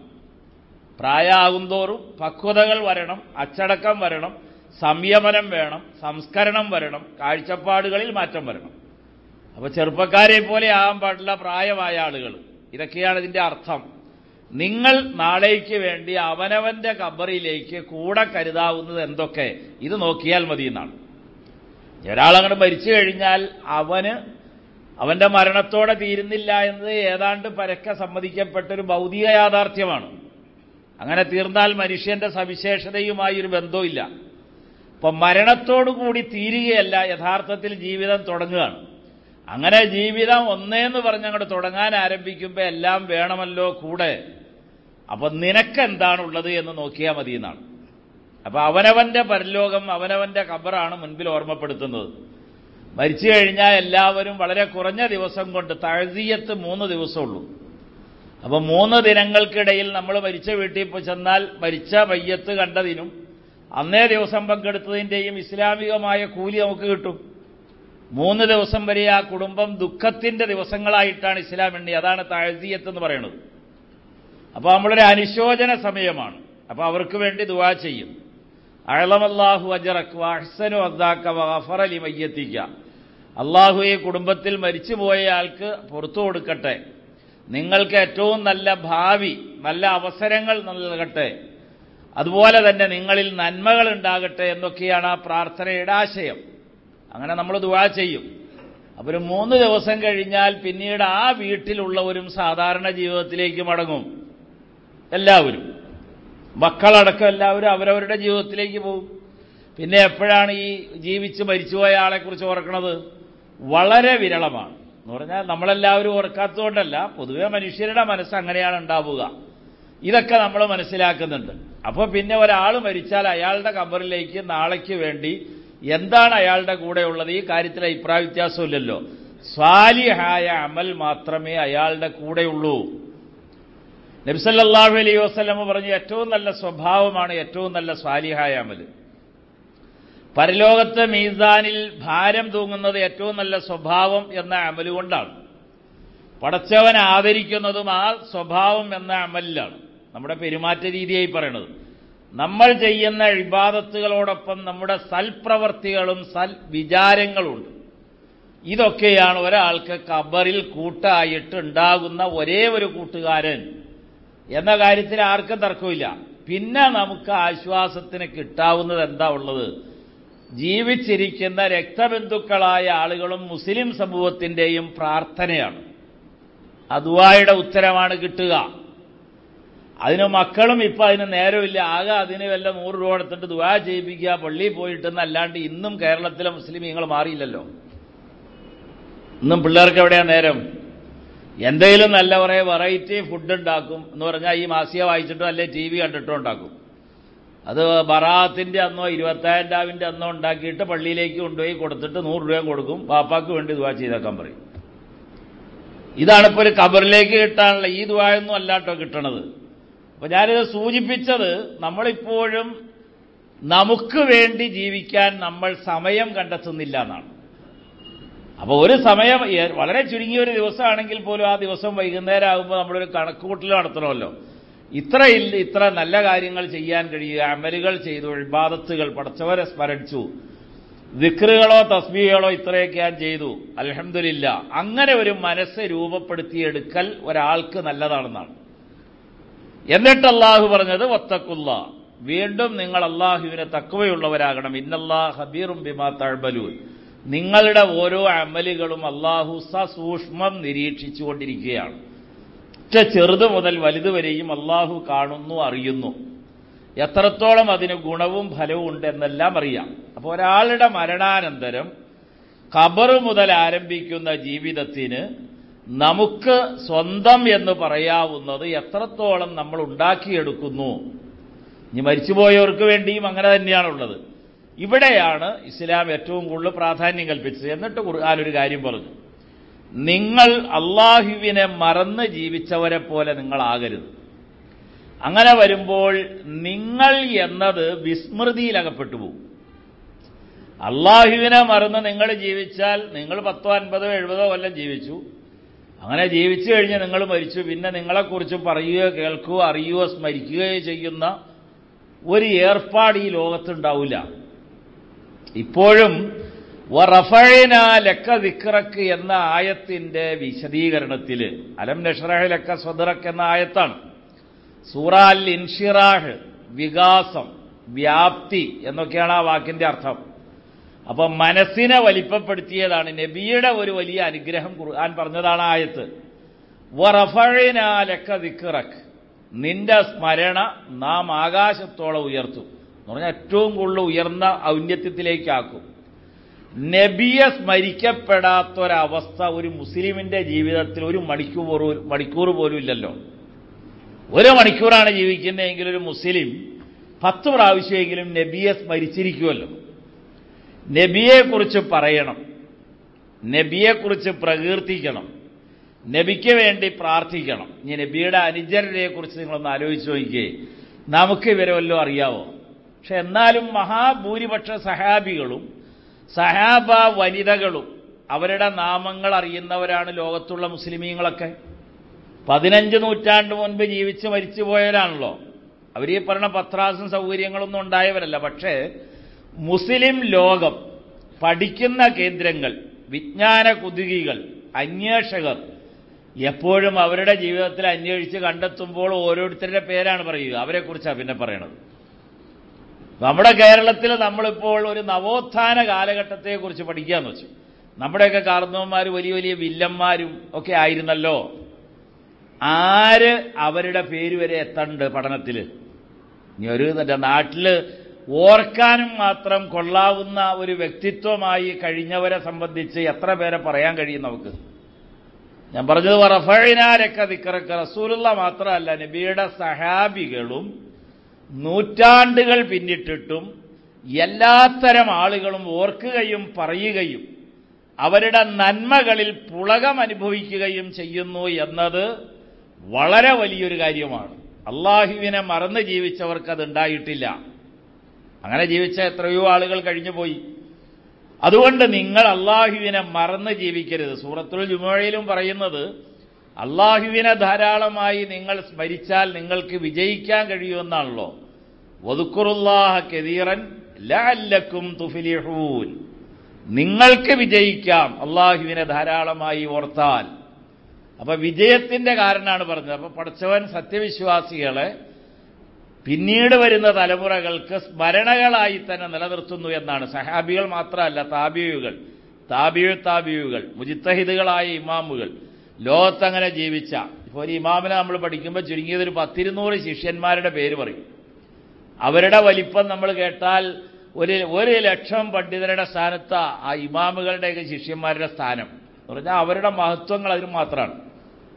പ്രായമാകുന്തോറും പക്വതകൾ വരണം അച്ചടക്കം വരണം സംയമനം വേണം സംസ്കരണം വരണം കാഴ്ചപ്പാടുകളിൽ മാറ്റം വരണം അപ്പൊ ചെറുപ്പക്കാരെ പോലെ ആകാൻ പാടില്ല പ്രായമായ ആളുകൾ ഇതൊക്കെയാണ് ഇതിന്റെ അർത്ഥം നിങ്ങൾ നാളേക്ക് വേണ്ടി അവനവന്റെ കബറിലേക്ക് കൂടെ കരുതാവുന്നത് എന്തൊക്കെ ഇത് നോക്കിയാൽ മതി എന്നാണ് ഒരാളങ്ങോട്ട് മരിച്ചു കഴിഞ്ഞാൽ അവന് അവന്റെ മരണത്തോടെ തീരുന്നില്ല എന്നത് ഏതാണ്ട് പരക്കെ സമ്മതിക്കപ്പെട്ടൊരു ഭൗതിക യാഥാർത്ഥ്യമാണ് അങ്ങനെ തീർന്നാൽ മനുഷ്യന്റെ സവിശേഷതയുമായി ഒരു ബന്ധവുമില്ല അപ്പൊ മരണത്തോടുകൂടി തീരുകയല്ല യഥാർത്ഥത്തിൽ ജീവിതം തുടങ്ങുകയാണ് അങ്ങനെ ജീവിതം ഒന്നേന്ന് പറഞ്ഞങ്ങോട്ട് തുടങ്ങാൻ ആരംഭിക്കുമ്പോൾ എല്ലാം വേണമല്ലോ കൂടെ അപ്പൊ നിനക്കെന്താണുള്ളത് എന്ന് നോക്കിയാൽ മതി എന്നാണ് അപ്പൊ അവനവന്റെ പരലോകം അവനവന്റെ ഖബറാണ് മുൻപിൽ ഓർമ്മപ്പെടുത്തുന്നത് മരിച്ചു കഴിഞ്ഞാൽ എല്ലാവരും വളരെ കുറഞ്ഞ ദിവസം കൊണ്ട് തഴുതിയത്ത് മൂന്ന് ദിവസമുള്ളൂ അപ്പൊ മൂന്ന് ദിനങ്ങൾക്കിടയിൽ നമ്മൾ മരിച്ച വീട്ടിൽ പോയി ചെന്നാൽ മരിച്ച മയ്യത്ത് കണ്ടതിനും അന്നേ ദിവസം പങ്കെടുത്തതിൻ്റെയും ഇസ്ലാമികമായ കൂലി നമുക്ക് കിട്ടും മൂന്ന് ദിവസം വരെ ആ കുടുംബം ദുഃഖത്തിന്റെ ദിവസങ്ങളായിട്ടാണ് ഇസ്ലാം എണ്ണി അതാണ് താഴ്തീയത്ത് എന്ന് പറയുന്നത് അപ്പോൾ നമ്മളൊരു അനുശോചന സമയമാണ് അപ്പോൾ അവർക്ക് വേണ്ടി ദുവാ ചെയ്യും അഴലമല്ലാഹു അജറക് അഹ്സനു അദ്ദാക്ക വഫറലി മയ്യത്തിക്ക അള്ളാഹു ഈ കുടുംബത്തിൽ മരിച്ചുപോയ ആൾക്ക് പുറത്തു കൊടുക്കട്ടെ നിങ്ങൾക്ക് ഏറ്റവും നല്ല ഭാവി നല്ല അവസരങ്ങൾ നൽകട്ടെ അതുപോലെ തന്നെ നിങ്ങളിൽ നന്മകൾ ഉണ്ടാകട്ടെ എന്നൊക്കെയാണ് ആ പ്രാർത്ഥനയുടെ ആശയം അങ്ങനെ നമ്മൾ ദുവാ ചെയ്യും അപ്പോൾ ഒരു മൂന്ന് ദിവസം കഴിഞ്ഞാൽ പിന്നീട് ആ വീട്ടിലുള്ളവരും സാധാരണ ജീവിതത്തിലേക്ക് മടങ്ങും എല്ലാവരും മക്കളടക്കം എല്ലാവരും അവരവരുടെ ജീവിതത്തിലേക്ക് പോകും പിന്നെ എപ്പോഴാണ് ഈ ജീവിച്ച് മരിച്ചുപോയ ആളെക്കുറിച്ച് ഓർക്കണത് വളരെ വിരളമാണ് എന്ന് പറഞ്ഞാൽ നമ്മളെല്ലാവരും ഓർക്കാത്തതുകൊണ്ടല്ല പൊതുവെ മനുഷ്യരുടെ മനസ്സ് അങ്ങനെയാണ് ഉണ്ടാവുക ഇതൊക്കെ നമ്മൾ മനസ്സിലാക്കുന്നുണ്ട് അപ്പോൾ പിന്നെ ഒരാൾ മരിച്ചാൽ അയാളുടെ കബറിലേക്ക് നാളേക്ക് വേണ്ടി എന്താണ് അയാളുടെ കൂടെ ഉള്ളത് ഈ കാര്യത്തിൽ അഭിപ്രായ വ്യത്യാസമില്ലല്ലോ സ്വാലിഹായ അമൽ മാത്രമേ അയാളുടെ കൂടെയുള്ളൂ നബ്സല്ലാഹു അലൈഹി വസ്ലമ പറഞ്ഞു ഏറ്റവും നല്ല സ്വഭാവമാണ് ഏറ്റവും നല്ല സ്വാലിഹായ അമൽ പരലോകത്ത് മീസാനിൽ ഭാരം തൂങ്ങുന്നത് ഏറ്റവും നല്ല സ്വഭാവം എന്ന അമല് കൊണ്ടാണ് പടച്ചവൻ ആദരിക്കുന്നതും ആ സ്വഭാവം എന്ന അമലിലാണ് നമ്മുടെ പെരുമാറ്റ രീതിയായി പറയണത് നമ്മൾ ചെയ്യുന്ന ഇബാദത്തുകളോടൊപ്പം നമ്മുടെ സൽപ്രവർത്തികളും സൽ വിചാരങ്ങളുണ്ട് ഇതൊക്കെയാണ് ഒരാൾക്ക് കബറിൽ കൂട്ടായിട്ട് ഉണ്ടാകുന്ന ഒരേ ഒരു കൂട്ടുകാരൻ എന്ന കാര്യത്തിൽ ആർക്കും തർക്കമില്ല പിന്നെ നമുക്ക് ആശ്വാസത്തിന് കിട്ടാവുന്നത് എന്താ ഉള്ളത് ജീവിച്ചിരിക്കുന്ന രക്തബന്ധുക്കളായ ആളുകളും മുസ്ലിം സമൂഹത്തിൻ്റെയും പ്രാർത്ഥനയാണ് അതുവായുടെ ഉത്തരമാണ് കിട്ടുക അതിന് മക്കളും ഇപ്പം അതിന് നേരമില്ല ആകെ അതിന് വല്ല നൂറ് രൂപ എടുത്തിട്ട് ദുവാ ചെയ്യിപ്പിക്കുക പള്ളിയിൽ പോയിട്ടെന്നല്ലാണ്ട് ഇന്നും കേരളത്തിലെ മുസ്ലിമീങ്ങൾ മാറിയില്ലല്ലോ ഇന്നും പിള്ളേർക്ക് എവിടെയാ നേരം എന്തെങ്കിലും നല്ല കുറേ വെറൈറ്റി ഫുഡ് ഉണ്ടാക്കും എന്ന് പറഞ്ഞാൽ ഈ മാസിക വായിച്ചിട്ടോ അല്ലെ ടി വി കണ്ടിട്ടോ ഉണ്ടാക്കും അത് ബറാത്തിന്റെ അന്നോ ഇരുപത്തായിരം രാവിന്റെ അന്നോ ഉണ്ടാക്കിയിട്ട് പള്ളിയിലേക്ക് കൊണ്ടുപോയി കൊടുത്തിട്ട് നൂറ് രൂപയും കൊടുക്കും പാപ്പാക്ക് വേണ്ടി ദുവാ ചെയ്തേക്കാൻ പറയും ഇതാണ് ഇപ്പോൾ ഒരു കബറിലേക്ക് കിട്ടാനുള്ള ഈ ദുവായൊന്നും അല്ലാട്ടോ കിട്ടണത് അപ്പൊ ഞാനിത് സൂചിപ്പിച്ചത് നമ്മളിപ്പോഴും നമുക്ക് വേണ്ടി ജീവിക്കാൻ നമ്മൾ സമയം കണ്ടെത്തുന്നില്ല എന്നാണ് അപ്പോൾ ഒരു സമയം ഏ- വളരെ ചുരുങ്ങിയ ഒരു ദിവസമാണെങ്കിൽ പോലും ആ ദിവസം വൈകുന്നേരം ആകുമ്പോൾ നമ്മളൊരു കണക്കുകൂട്ടൽ നടത്തണമല്ലോ ഇത്ര ഇല്ല ഇത്ര നല്ല കാര്യങ്ങൾ ചെയ്യാൻ കഴിയുക അമലുകൾ ചെയ്തു ഇബാദത്തുകൾ പടച്ചവരെ സ്മരിച്ചു വിക്രുകളോ തസ്ബീകളോ ഇത്രയൊക്കെ ഞാൻ ചെയ്തു അലഹമില്ല അങ്ങനെ ഒരു മനസ്സ് രൂപപ്പെടുത്തിയെടുക്കൽ ഒരാൾക്ക് നല്ലതാണെന്നാണ് എന്നിട്ട് അള്ളാഹു പറഞ്ഞത് വത്തക്കുള്ള വീണ്ടും നിങ്ങൾ അള്ളാഹുവിനെ തക്കവയുള്ളവരാകണം ഇന്നല്ലാ ഹബീറും ബിമാ തഴ്ബലൂൻ നിങ്ങളുടെ ഓരോ അമലുകളും അള്ളാഹു സസൂക്ഷ്മം നിരീക്ഷിച്ചുകൊണ്ടിരിക്കുകയാണ് ഒറ്റ ചെറുത് മുതൽ വലുത് വരെയും അള്ളാഹു കാണുന്നു അറിയുന്നു എത്രത്തോളം അതിന് ഗുണവും ഫലവും ഉണ്ട് എന്നെല്ലാം അറിയാം അപ്പോൾ ഒരാളുടെ മരണാനന്തരം ഖബർ മുതൽ ആരംഭിക്കുന്ന ജീവിതത്തിന് നമുക്ക് സ്വന്തം എന്ന് പറയാവുന്നത് എത്രത്തോളം നമ്മൾ ഉണ്ടാക്കിയെടുക്കുന്നു ഇനി മരിച്ചുപോയവർക്ക് വേണ്ടിയും അങ്ങനെ തന്നെയാണുള്ളത് ഇവിടെയാണ് ഇസ്ലാം ഏറ്റവും കൂടുതൽ പ്രാധാന്യം കൽപ്പിച്ചത് എന്നിട്ട് ഖുർആൻ ഒരു കാര്യം പറഞ്ഞു നിങ്ങൾ അള്ളാഹുവിനെ മറന്ന് ജീവിച്ചവരെ പോലെ നിങ്ങളാകരുത് അങ്ങനെ വരുമ്പോൾ നിങ്ങൾ എന്നത് വിസ്മൃതിയിലകപ്പെട്ടു പോകും അള്ളാഹുവിനെ മറന്ന് നിങ്ങൾ ജീവിച്ചാൽ നിങ്ങൾ പത്തോ അൻപതോ എഴുപതോ കൊല്ലം ജീവിച്ചു അങ്ങനെ ജീവിച്ചു കഴിഞ്ഞ് നിങ്ങൾ മരിച്ചു പിന്നെ നിങ്ങളെക്കുറിച്ച് പറയുകയോ കേൾക്കുകയോ അറിയുകയോ സ്മരിക്കുകയോ ചെയ്യുന്ന ഒരു ഏർപ്പാട് ഈ ലോകത്തുണ്ടാവില്ല ഇപ്പോഴും വറഫഴന ലക്ക ദിക്റക്ക് എന്ന ആയത്തിന്റെ വിശദീകരണത്തിൽ അലം നഷ്റഹ് ലക്ക സ്വദറക്ക് എന്ന ആയത്താണ് സൂറ അൽ ഇൻഷിറാഹ് വികാസം വ്യാപ്തി എന്നൊക്കെയാണ് ആ വാക്കിന്റെ അർത്ഥം അപ്പൊ മനസ്സിനെ വലിപ്പപ്പെടുത്തിയതാണ് നബിയുടെ ഒരു വലിയ അനുഗ്രഹം ഖുർആൻ പറഞ്ഞതാണ് ആ ആയത്ത് വറഫഴന ലക്ക ദിക്റക്ക് നിന്റെ സ്മരണ നാം ആകാശത്തോളം ഉയർത്തും എന്ന് പറഞ്ഞാൽ ഏറ്റവും കൂടുതൽ ഉയർന്ന ഔന്നത്യത്തിലേക്കാക്കും നബിയെ സ്മരിക്കപ്പെടാത്തൊരവസ്ഥ ഒരു മുസ്ലിമിന്റെ ജീവിതത്തിൽ ഒരു മണിക്കൂർ പോലും മണിക്കൂർ പോലും ഇല്ലല്ലോ ഒരു മണിക്കൂറാണ് ജീവിക്കുന്നതെങ്കിൽ ഒരു മുസ്ലിം പത്ത് പ്രാവശ്യമെങ്കിലും നബിയെ സ്മരിച്ചിരിക്കുമല്ലോ നബിയെക്കുറിച്ച് പറയണം നബിയെക്കുറിച്ച് പ്രകീർത്തിക്കണം നബിക്ക് വേണ്ടി പ്രാർത്ഥിക്കണം ഇനി നബിയുടെ അനുചരനെ കുറിച്ച് നിങ്ങളൊന്ന് ആലോചിച്ച് നോക്കിയേ നമുക്ക് ഇവരെ വല്ലതും അറിയാവോ പക്ഷെ എന്നാലും മഹാഭൂരിപക്ഷ സഹാബികളും സഹാബ വനിതകളും അവരുടെ നാമങ്ങൾ അറിയുന്നവരാണ് ലോകത്തുള്ള മുസ്ലിമീങ്ങളൊക്കെ പതിനഞ്ച് നൂറ്റാണ്ട് മുൻപ് ജീവിച്ച് മരിച്ചു പോയവരാണല്ലോ അവർ ഈ പറഞ്ഞ പത്രാസും സൗകര്യങ്ങളൊന്നും ഉണ്ടായവരല്ല പക്ഷേ മുസ്ലിം ലോകം പഠിക്കുന്ന കേന്ദ്രങ്ങൾ വിജ്ഞാന കുതുകികൾ അന്വേഷകർ എപ്പോഴും അവരുടെ ജീവിതത്തിൽ അന്വേഷിച്ച് കണ്ടെത്തുമ്പോൾ ഓരോരുത്തരുടെ പേരാണ് പറയുക അവരെക്കുറിച്ചാണ് പിന്നെ പറയണത് നമ്മുടെ കേരളത്തിൽ നമ്മളിപ്പോൾ ഒരു നവോത്ഥാന കാലഘട്ടത്തെക്കുറിച്ച് പഠിക്കാന്ന് വെച്ചു നമ്മുടെയൊക്കെ കാർന്നവന്മാർ വലിയ വലിയ വില്ലന്മാരും ഒക്കെ ആയിരുന്നല്ലോ ആര് അവരുടെ പേര് വരെ എത്തണ്ട് പഠനത്തിൽ ഇനി ഒരു നാട്ടിൽ ഓർക്കാനും മാത്രം കൊള്ളാവുന്ന ഒരു വ്യക്തിത്വമായി കഴിഞ്ഞവരെ സംബന്ധിച്ച് എത്ര പേരെ പറയാൻ കഴിയും നമുക്ക് ഞാൻ പറഞ്ഞത് റഫഴിനാരൊക്കെ ദിക്കറക്ക റസൂലുള്ള മാത്രമല്ല നബിയുടെ സഹാബികളും നൂറ്റാണ്ടുകൾ പിന്നിട്ടിട്ടും എല്ലാത്തരം ആളുകളും ഓർക്കുകയും പറയുകയും അവരുടെ നന്മകളിൽ പുളകം അനുഭവിക്കുകയും ചെയ്യുന്നു എന്നത് വളരെ വലിയൊരു കാര്യമാണ് അള്ളാഹുവിനെ മറന്ന് ജീവിച്ചവർക്ക് അത് ഉണ്ടായിട്ടില്ല അങ്ങനെ ജീവിച്ച എത്രയോ ആളുകൾ കഴിഞ്ഞുപോയി അതുകൊണ്ട് നിങ്ങൾ അള്ളാഹുവിനെ മറന്ന് ജീവിക്കരുത് സൂറത്തുൽ ജുമോഴയിലും പറയുന്നത് അള്ളാഹുവിനെ ധാരാളമായി നിങ്ങൾ സ്മരിച്ചാൽ നിങ്ങൾക്ക് വിജയിക്കാൻ കഴിയുമെന്നാണല്ലോ വതുക്കുറുല്ലാഹ കെതീറൻ ലഅല്ലക്കും തുഫിലിഹൂൻ നിങ്ങൾക്ക് വിജയിക്കാം അള്ളാഹുവിനെ ധാരാളമായി ഓർത്താൽ അപ്പൊ വിജയത്തിന്റെ കാരണമാണ് പറഞ്ഞത് അപ്പൊ പഠിച്ചവൻ സത്യവിശ്വാസികളെ പിന്നീട് വരുന്ന തലമുറകൾക്ക് സ്മരണകളായി തന്നെ നിലനിർത്തുന്നു എന്നാണ് സഹാബികൾ മാത്രമല്ല താബിയുകൾ താബിയു താബിയുകൾ മുജിത്തഹിദുകളായ ഇമാമുകൾ ലോകത്തങ്ങനെ ജീവിച്ച ഇപ്പോൾ ഒരു ഇമാമിനെ നമ്മൾ പഠിക്കുമ്പോൾ ചുരുങ്ങിയത് ഒരു പത്തിരുന്നൂറ് ശിഷ്യന്മാരുടെ പേര് പറയും അവരുടെ വലിപ്പം നമ്മൾ കേട്ടാൽ ഒരു ഒരു ലക്ഷം പണ്ഡിതരുടെ സ്ഥാനത്ത് ആ ഇമാമുകളുടെയൊക്കെ ശിഷ്യന്മാരുടെ സ്ഥാനം എന്ന് പറഞ്ഞാൽ അവരുടെ മഹത്വങ്ങൾ അതിന് മാത്രമാണ്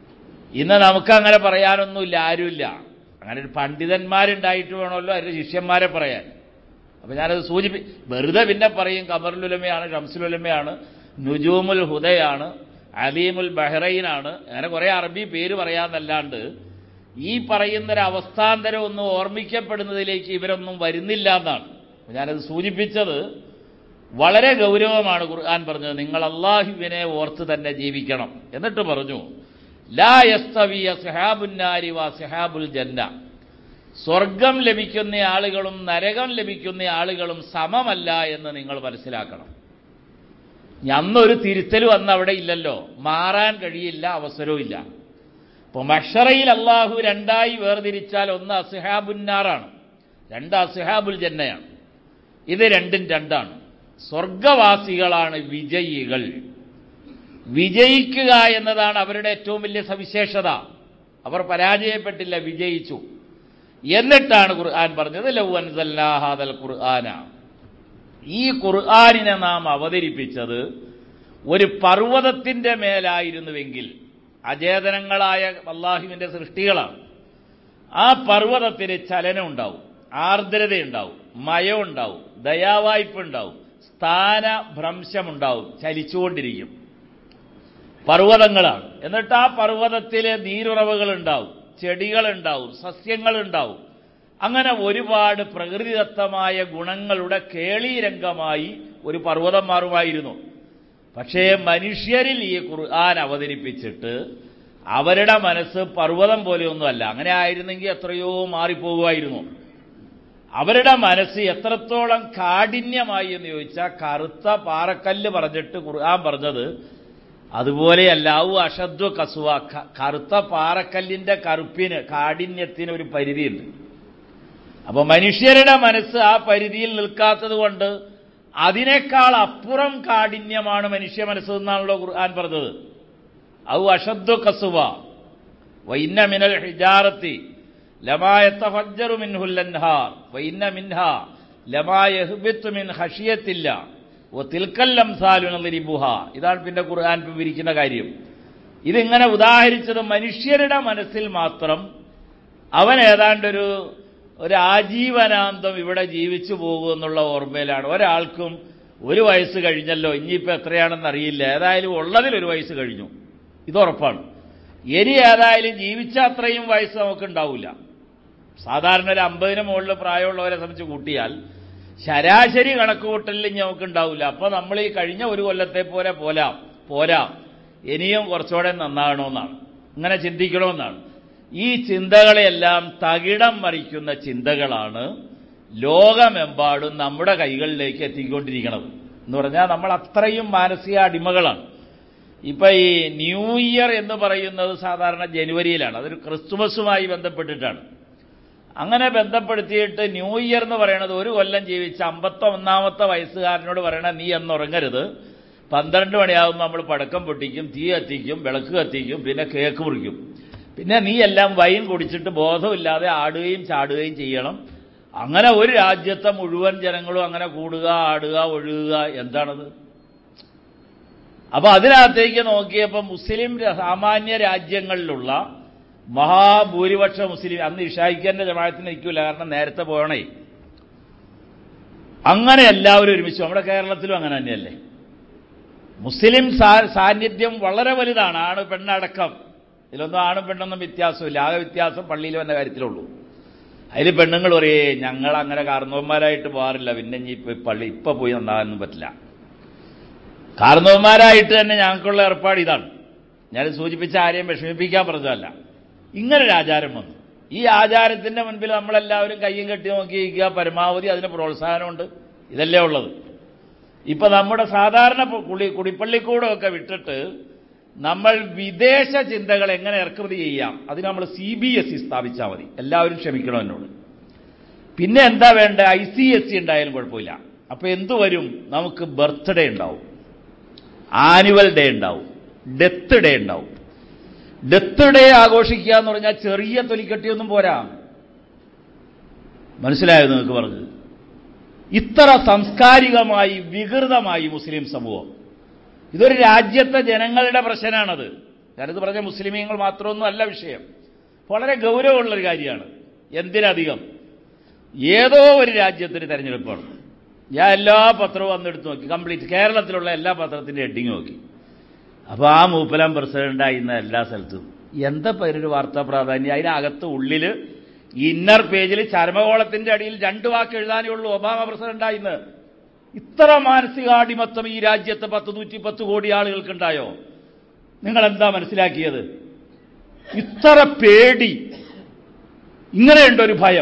ഇന്ന് നമുക്ക് അങ്ങനെ പറയാനൊന്നുമില്ല ആരുമില്ല അങ്ങനെ ഒരു പണ്ഡിതന്മാരുണ്ടായിട്ട് വേണമല്ലോ അതിന്റെ ശിഷ്യന്മാരെ പറയാൻ അപ്പൊ ഞാനത് സൂചിപ്പി വെറുതെ പിന്നെ പറയും കമറുലുലമയാണ് ഷംസുലുലമയാണ് നുജൂമുൽ ഹുദയാണ് അലീമുൽ ബഹ്റൈനാണ് അങ്ങനെ കുറെ അറബി പേര് പറയാന്നല്ലാണ്ട് ഈ പറയുന്ന ഒരു അവസ്ഥാന്തരം ഒന്നും ഓർമ്മിക്കപ്പെടുന്നതിലേക്ക് ഇവരൊന്നും വരുന്നില്ല എന്നാണ് ഞാനത് സൂചിപ്പിച്ചത് വളരെ ഗൗരവമാണ് ഖുർആൻ പറഞ്ഞത് നിങ്ങൾ അള്ളാഹുവിനെ ഓർത്ത് തന്നെ ജീവിക്കണം എന്നിട്ട് പറഞ്ഞു ലാ യസ്തവിയ സഹാബുന്നാരി വാ സഹാബുൽ ജന്ന സ്വർഗം ലഭിക്കുന്ന ആളുകളും നരകം ലഭിക്കുന്ന ആളുകളും സമമല്ല എന്ന് നിങ്ങൾ മനസ്സിലാക്കണം അന്നൊരു തിരുത്തൽ വന്ന് അവിടെ ഇല്ലല്ലോ മാറാൻ കഴിയില്ല അവസരവും ഇല്ല ഇപ്പൊ മഷറയിൽ അള്ളാഹു രണ്ടായി വേർതിരിച്ചാൽ ഒന്ന് അസിഹാബുന്നാറാണ് രണ്ട് അസിഹാബുൽ ജന്നയാണ് ഇത് രണ്ടും രണ്ടാണ് സ്വർഗവാസികളാണ് വിജയികൾ വിജയിക്കുക എന്നതാണ് അവരുടെ ഏറ്റവും വലിയ സവിശേഷത അവർ പരാജയപ്പെട്ടില്ല വിജയിച്ചു എന്നിട്ടാണ് ഖുർആൻ പറഞ്ഞത് ലൗവൻസല്ലാഹാദൽ ഖുർആന ഈ ഖുർആാനിനെ നാം അവതരിപ്പിച്ചത് ഒരു പർവ്വതത്തിന്റെ മേലായിരുന്നുവെങ്കിൽ അചേതനങ്ങളായ അള്ളാഹുവിന്റെ സൃഷ്ടികളാണ് ആ പർവ്വതത്തിന് ചലനം ഉണ്ടാവും ആർദ്രതയുണ്ടാവും മയമുണ്ടാവും ദയാവായ്പ ഉണ്ടാവും സ്ഥാനഭ്രംശമുണ്ടാവും ചലിച്ചുകൊണ്ടിരിക്കും പർവ്വതങ്ങളാണ് എന്നിട്ട് ആ പർവ്വതത്തിലെ നീരുറവുകൾ ഉണ്ടാവും ചെടികളുണ്ടാവും സസ്യങ്ങളുണ്ടാവും അങ്ങനെ ഒരുപാട് പ്രകൃതിദത്തമായ ഗുണങ്ങളുടെ കേളീരംഗമായി ഒരു പർവ്വതം മാറുമായിരുന്നു പക്ഷേ മനുഷ്യരിൽ ഈ ഖുർആൻ അവതരിപ്പിച്ചിട്ട് അവരുടെ മനസ്സ് പർവ്വതം പോലെയൊന്നുമല്ല അങ്ങനെ ആയിരുന്നെങ്കിൽ എത്രയോ മാറിപ്പോകുമായിരുന്നു അവരുടെ മനസ്സ് എത്രത്തോളം കാഠിന്യമായി എന്ന് ചോദിച്ചാൽ കറുത്ത പാറക്കല്ല് പറഞ്ഞിട്ട് ഖുർആൻ പറഞ്ഞത് അതുപോലെയല്ല ഔ അഷദ്വ കസുവ കറുത്ത പാറക്കല്ലിന്റെ കറുപ്പിന് കാഠിന്യത്തിന് ഒരു പരിധിയുണ്ട് അപ്പൊ മനുഷ്യരുടെ മനസ്സ് ആ പരിധിയിൽ നിൽക്കാത്തത് കൊണ്ട് അതിനേക്കാൾ അപ്പുറം കാഠിന്യമാണ് മനുഷ്യ മനസ്സ് എന്നാണല്ലോ ഖുർആൻ പറഞ്ഞത് ഔ അഷദ്വ കസുവ വൈന്ന മിനൽ ഹിജാറത്തി ലമായത്തഫജ്ജറു മിൻഹുല്ലൻഹാർ വൈന്ന മിൻഹ ലമായഹ്ബിത്തു മിൻ ഹഷിയത്തില്ല ഓ തിൽക്കല്ലം സാലുനലിബുഹ ഇതാണ് പിന്നെ ഖുർആൻ വിവരിക്കുന്ന കാര്യം ഇതിങ്ങനെ ഉദാഹരിച്ചത് മനുഷ്യരുടെ മനസ്സിൽ മാത്രം അവൻ ഏതാണ്ടൊരു ഒരു ആജീവനാന്തം ഇവിടെ ജീവിച്ചു പോകുമെന്നുള്ള ഓർമ്മയിലാണ് ഒരാൾക്കും ഒരു വയസ്സ് കഴിഞ്ഞല്ലോ ഇനിയിപ്പോൾ എത്രയാണെന്ന് അറിയില്ല ഏതായാലും ഉള്ളതിൽ ഒരു വയസ്സ് കഴിഞ്ഞു ഇതുറപ്പാണ് ഇനി ഏതായാലും ജീവിച്ച അത്രയും വയസ്സ് നമുക്ക് ഉണ്ടാവില്ല സാധാരണ ഒരു അമ്പതിന് മുകളിൽ പ്രായമുള്ളവരെ സംബന്ധിച്ച് കൂട്ടിയാൽ ശരാശരി കണക്കുകൂട്ടലിൽ ഇനി നമുക്ക് ഉണ്ടാവില്ല അപ്പൊ നമ്മൾ ഈ കഴിഞ്ഞ ഒരു കൊല്ലത്തെ പോലെ പോലാ പോരാ ഇനിയും കുറച്ചുകൂടെ നന്നാകണമെന്നാണ് ഇങ്ങനെ ചിന്തിക്കണമെന്നാണ് ഈ ചിന്തകളെല്ലാം തകിടം മറിക്കുന്ന ചിന്തകളാണ് ലോകമെമ്പാടും നമ്മുടെ കൈകളിലേക്ക് എത്തിക്കൊണ്ടിരിക്കുന്നത് എന്ന് പറഞ്ഞാൽ നമ്മൾ അത്രയും മാനസിക അടിമകളാണ് ഇപ്പൊ ഈ ന്യൂ ഇയർ എന്ന് പറയുന്നത് സാധാരണ ജനുവരിയിലാണ് അതൊരു ക്രിസ്തുമസുമായി ബന്ധപ്പെട്ടിട്ടാണ് അങ്ങനെ ബന്ധപ്പെടുത്തിയിട്ട് ന്യൂ ഇയർ എന്ന് പറയുന്നത് ഒരു കൊല്ലം ജീവിച്ച അമ്പത്തി ഒന്നാമത്തെ വയസ്സുകാരനോട് പറയണ നീ എന്ന് ഉറങ്ങരുത് പന്ത്രണ്ട് മണിയാകുമ്പോൾ നമ്മൾ പടക്കം പൊട്ടിക്കും തീ കത്തിക്കും വിളക്ക് കത്തിക്കും പിന്നെ കേക്ക് മുറിക്കും പിന്നെ നീ എല്ലാം വൈൻ കുടിച്ചിട്ട് ബോധമില്ലാതെ ആടുകയും ചാടുകയും ചെയ്യണം അങ്ങനെ ഒരു രാജ്യത്തെ മുഴുവൻ ജനങ്ങളും അങ്ങനെ കൂടുക ആടുക ഒഴുകുക എന്താണത് അപ്പൊ അതിനകത്തേക്ക് നോക്കിയപ്പോൾ മുസ്ലിം സാമാന്യ രാജ്യങ്ങളിലുള്ള മഹാഭൂരിപക്ഷ മുസ്ലിം അന്ന് ഇഷായിക്കന്റെ ജമാഅത്തിന് നിൽക്കില്ല കാരണം നേരത്തെ പോകണേ അങ്ങനെ എല്ലാവരും ഒരുമിച്ച് നമ്മുടെ കേരളത്തിലും അങ്ങനെ തന്നെയല്ലേ മുസ്ലിം സാന്നിധ്യം വളരെ വലുതാണ് ആണ് പെണ്ണടക്കം ഇതിലൊന്നും ആണും പെണ്ണൊന്നും വ്യത്യാസമില്ല ആകെ വ്യത്യാസം പള്ളിയിൽ വന്ന കാര്യത്തിലുള്ളൂ അതിൽ പെണ്ണുങ്ങൾ പറയേ ഞങ്ങൾ അങ്ങനെ കാർന്നവന്മാരായിട്ട് പോകാറില്ല പിന്നെ ഇനി ഇപ്പൊ പള്ളി ഇപ്പൊ പോയി നന്നാകാനൊന്നും പറ്റില്ല കാർന്നവന്മാരായിട്ട് തന്നെ ഞങ്ങൾക്കുള്ള ഏർപ്പാട് ഇതാണ് ഞാൻ സൂചിപ്പിച്ച ആരെയും വിഷമിപ്പിക്കാൻ പറഞ്ഞതല്ല ഇങ്ങനൊരു ആചാരം വന്നു ഈ ആചാരത്തിന്റെ മുൻപിൽ നമ്മളെല്ലാവരും കയ്യും കെട്ടി നോക്കിയിരിക്കുക പരമാവധി അതിന് പ്രോത്സാഹനമുണ്ട് ഇതല്ലേ ഉള്ളത് ഇപ്പൊ നമ്മുടെ സാധാരണ കുളി കുടിപ്പള്ളിക്കൂടമൊക്കെ വിട്ടിട്ട് നമ്മൾ വിദേശ ചിന്തകൾ എങ്ങനെ ഇറക്കുമതി ചെയ്യാം അതിന് നമ്മൾ സി ബി എസ് ഇ സ്ഥാപിച്ചാൽ മതി എല്ലാവരും ക്ഷമിക്കണം എന്നോട് പിന്നെ എന്താ വേണ്ട ഐ സി എസ് സി ഉണ്ടായാലും കുഴപ്പമില്ല അപ്പൊ എന്തു വരും നമുക്ക് ബർത്ത്ഡേ ഉണ്ടാവും ആനുവൽ ഡേ ഉണ്ടാവും ഡെത്ത് ഡേ ഉണ്ടാവും ഡെത്ത് ഡേ ആഘോഷിക്കുക എന്ന് പറഞ്ഞാൽ ചെറിയ തൊലിക്കെട്ടിയൊന്നും പോരാ മനസ്സിലായോ നിങ്ങൾക്ക് പറഞ്ഞത് ഇത്ര സാംസ്കാരികമായി വികൃതമായി മുസ്ലിം സമൂഹം ഇതൊരു രാജ്യത്തെ ജനങ്ങളുടെ പ്രശ്നമാണത് ഞാനിത് പറഞ്ഞ മുസ്ലിമീങ്ങൾ മാത്രമൊന്നും അല്ല വിഷയം വളരെ ഗൗരവമുള്ളൊരു കാര്യമാണ് എന്തിനധികം ഏതോ ഒരു രാജ്യത്തിന് തെരഞ്ഞെടുപ്പാണ് ഞാൻ എല്ലാ പത്രവും അന്നെടുത്ത് നോക്കി കംപ്ലീറ്റ് കേരളത്തിലുള്ള എല്ലാ പത്രത്തിൻ്റെ ഹെഡിങ് നോക്കി അപ്പോൾ ആ മൂപ്പലാം പ്രസിഡന്റായിരുന്ന എല്ലാ സ്ഥലത്തും എന്താ പേരൊരു വാർത്താ പ്രാധാന്യം അതിനകത്ത് ഉള്ളിൽ ഇന്നർ പേജിൽ ചരമകോളത്തിന്റെ അടിയിൽ രണ്ട് വാക്ക് എഴുതാനേ ഉള്ളൂ ഒബാമ പ്രസിഡന്റായിന്ന് ഇത്ര മാനസികാടിമത്വം ഈ രാജ്യത്തെ പത്ത് നൂറ്റി പത്ത് കോടി ആളുകൾക്കുണ്ടായോ നിങ്ങൾ എന്താ മനസ്സിലാക്കിയത് ഇത്ര പേടി ഇങ്ങനെയുണ്ട് ഒരു ഭയം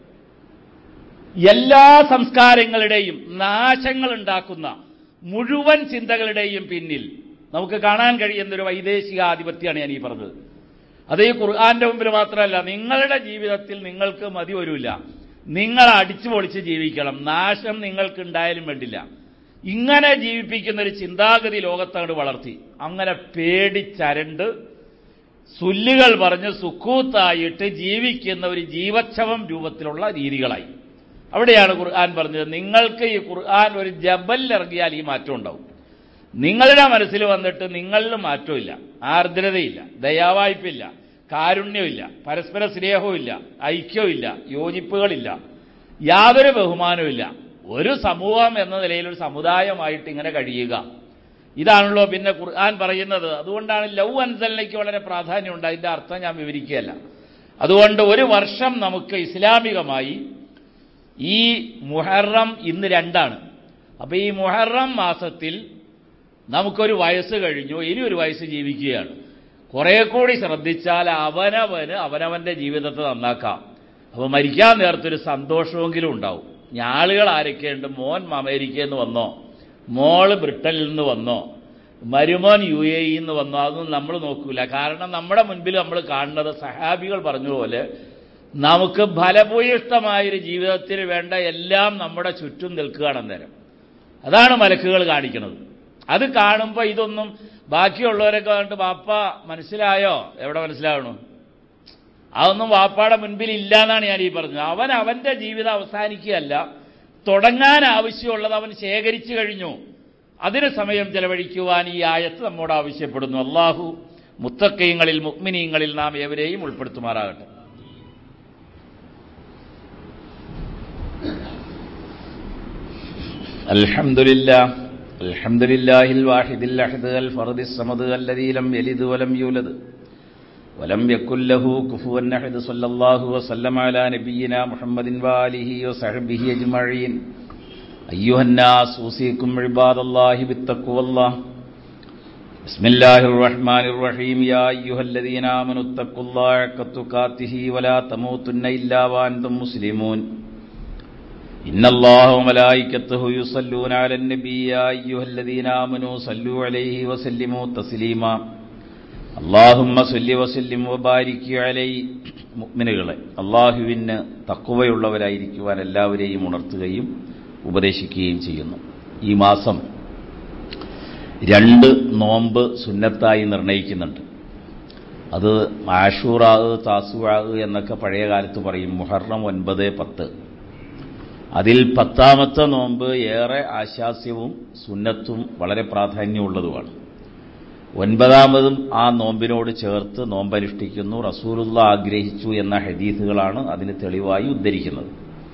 എല്ലാ സംസ്കാരങ്ങളുടെയും നാശങ്ങൾ ഉണ്ടാക്കുന്ന മുഴുവൻ ചിന്തകളുടെയും പിന്നിൽ നമുക്ക് കാണാൻ കഴിയുന്ന ഒരു വൈദേശിക ആധിപത്യമാണ് ഞാൻ ഈ പറഞ്ഞത് അത് ഈ ഖുർആാന്റെ മുമ്പിൽ മാത്രമല്ല നിങ്ങളുടെ ജീവിതത്തിൽ നിങ്ങൾക്ക് മതി വരില്ല നിങ്ങൾ അടിച്ചു പൊളിച്ച് ജീവിക്കണം നാശം നിങ്ങൾക്ക് ഉണ്ടായാലും വേണ്ടില്ല ഇങ്ങനെ ജീവിപ്പിക്കുന്ന ഒരു ചിന്താഗതി ലോകത്തങ്ങോട്ട് വളർത്തി അങ്ങനെ പേടിച്ചരണ്ട് സുല്ലുകൾ പറഞ്ഞ് സുക്കൂത്തായിട്ട് ജീവിക്കുന്ന ഒരു ജീവച്ഛവം രൂപത്തിലുള്ള രീതികളായി അവിടെയാണ് ഖുർആൻ പറഞ്ഞത് നിങ്ങൾക്ക് ഈ ഖുർആൻ ഒരു ജബലിറങ്ങിയാൽ ഈ മാറ്റം ഉണ്ടാവും നിങ്ങളുടെ മനസ്സിൽ വന്നിട്ട് നിങ്ങളിൽ മാറ്റമില്ല ആർദ്രതയില്ല ദയാവായ്പില്ല കാരുണ്യമില്ല പരസ്പര സ്നേഹവുമില്ല ഐക്യമില്ല യോജിപ്പുകളില്ല യാതൊരു ബഹുമാനവുമില്ല ഒരു സമൂഹം എന്ന നിലയിൽ ഒരു സമുദായമായിട്ട് ഇങ്ങനെ കഴിയുക ഇതാണല്ലോ പിന്നെ ഖുർആൻ പറയുന്നത് അതുകൊണ്ടാണ് ലവ് അൻസലിലേക്ക് വളരെ പ്രാധാന്യമുണ്ട് അതിൻ്റെ അർത്ഥം ഞാൻ വിവരിക്കുകയല്ല അതുകൊണ്ട് ഒരു വർഷം നമുക്ക് ഇസ്ലാമികമായി ഈ മുഹറം ഇന്ന് രണ്ടാണ് അപ്പോൾ ഈ മുഹറം മാസത്തിൽ നമുക്കൊരു വയസ്സ് കഴിഞ്ഞു ഇനി ഒരു വയസ്സ് ജീവിക്കുകയാണ് കുറെ കൂടി ശ്രദ്ധിച്ചാൽ അവനവന് അവനവന്റെ ജീവിതത്തെ നന്നാക്കാം അപ്പോൾ മരിക്കാൻ നേരത്തൊരു സന്തോഷമെങ്കിലും ഉണ്ടാവും ഞാളുകൾ ആരൊക്കെയുണ്ട് മോൻ അമേരിക്കയിൽ നിന്ന് വന്നോ മോള് ബ്രിട്ടനിൽ നിന്ന് വന്നോ മരുമോൻ യു എ ഇ നിന്ന് വന്നോ അതൊന്നും നമ്മൾ നോക്കൂല കാരണം നമ്മുടെ മുൻപിൽ നമ്മൾ കാണുന്നത് സഹാബികൾ പറഞ്ഞതുപോലെ നമുക്ക് ഫലഭൂയിഷ്ടമായൊരു ജീവിതത്തിന് വേണ്ട എല്ലാം നമ്മുടെ ചുറ്റും നിൽക്കുകയാണ് അന്നേരം അതാണ് മലക്കുകൾ കാണിക്കുന്നത് അത് കാണുമ്പോൾ ഇതൊന്നും ബാക്കിയുള്ളവരൊക്കെ കണ്ടിട്ട് വാപ്പ മനസ്സിലായോ എവിടെ മനസ്സിലാവണു അതൊന്നും വാപ്പാടെ മുൻപിൽ ഇല്ല എന്നാണ് ഞാൻ ഈ പറഞ്ഞത് അവൻ അവന്റെ ജീവിതം അവസാനിക്കുകയല്ല തുടങ്ങാൻ ആവശ്യമുള്ളത് അവൻ ശേഖരിച്ചു കഴിഞ്ഞു അതിന് സമയം ചെലവഴിക്കുവാൻ ഈ ആയത്ത് നമ്മോട് ആവശ്യപ്പെടുന്നു അള്ളാഹു മുത്തക്കയങ്ങളിൽ മുക്മിനീങ്ങളിൽ നാം ഏവരെയും ഉൾപ്പെടുത്തുമാറാകട്ടെ الحمد لله الحمد لله الواحد الأحد الفرد الصمد الذي لم يلد ولم يولد ولم يكن له كفوا أحد صلى الله وسلم على نبينا محمد وآله وصحبه أجمعين أيها الناس أوصيكم عباد الله بالتقوى الله بسم الله الرحمن الرحيم يا أيها الذين آمنوا اتقوا الله حق تقاته ولا تموتن إلا وأنتم مسلمون إن الله وملائكته يصلون على النبي يا أيها الذين آمنوا صلوا عليه وسلموا تسليما اللهم صل وسلم وبارك عليه മുഅ്മിനുകളെ അള്ളാഹുവിന് തക്കുവയുള്ളവരായിരിക്കുവാൻ എല്ലാവരെയും ഉണർത്തുകയും ഉപദേശിക്കുകയും ചെയ്യുന്നു ഈ മാസം രണ്ട് നോമ്പ് സുന്നത്തായി നിർണയിക്കുന്നുണ്ട് അത് ആഷൂറാവ് താസുവാവ് എന്നൊക്കെ പഴയ കാലത്ത് പറയും മുഹറം ഒൻപത് പത്ത് അതിൽ പത്താമത്തെ നോമ്പ് ഏറെ ആശാസ്യവും സുന്നത്തും വളരെ പ്രാധാന്യമുള്ളതുമാണ് ഒൻപതാമതും ആ നോമ്പിനോട് ചേർത്ത് നോമ്പനുഷ്ഠിക്കുന്നു റസൂലുള്ള ആഗ്രഹിച്ചു എന്ന ഹദീസുകളാണ് അതിന് തെളിവായി ഉദ്ധരിക്കുന്നത്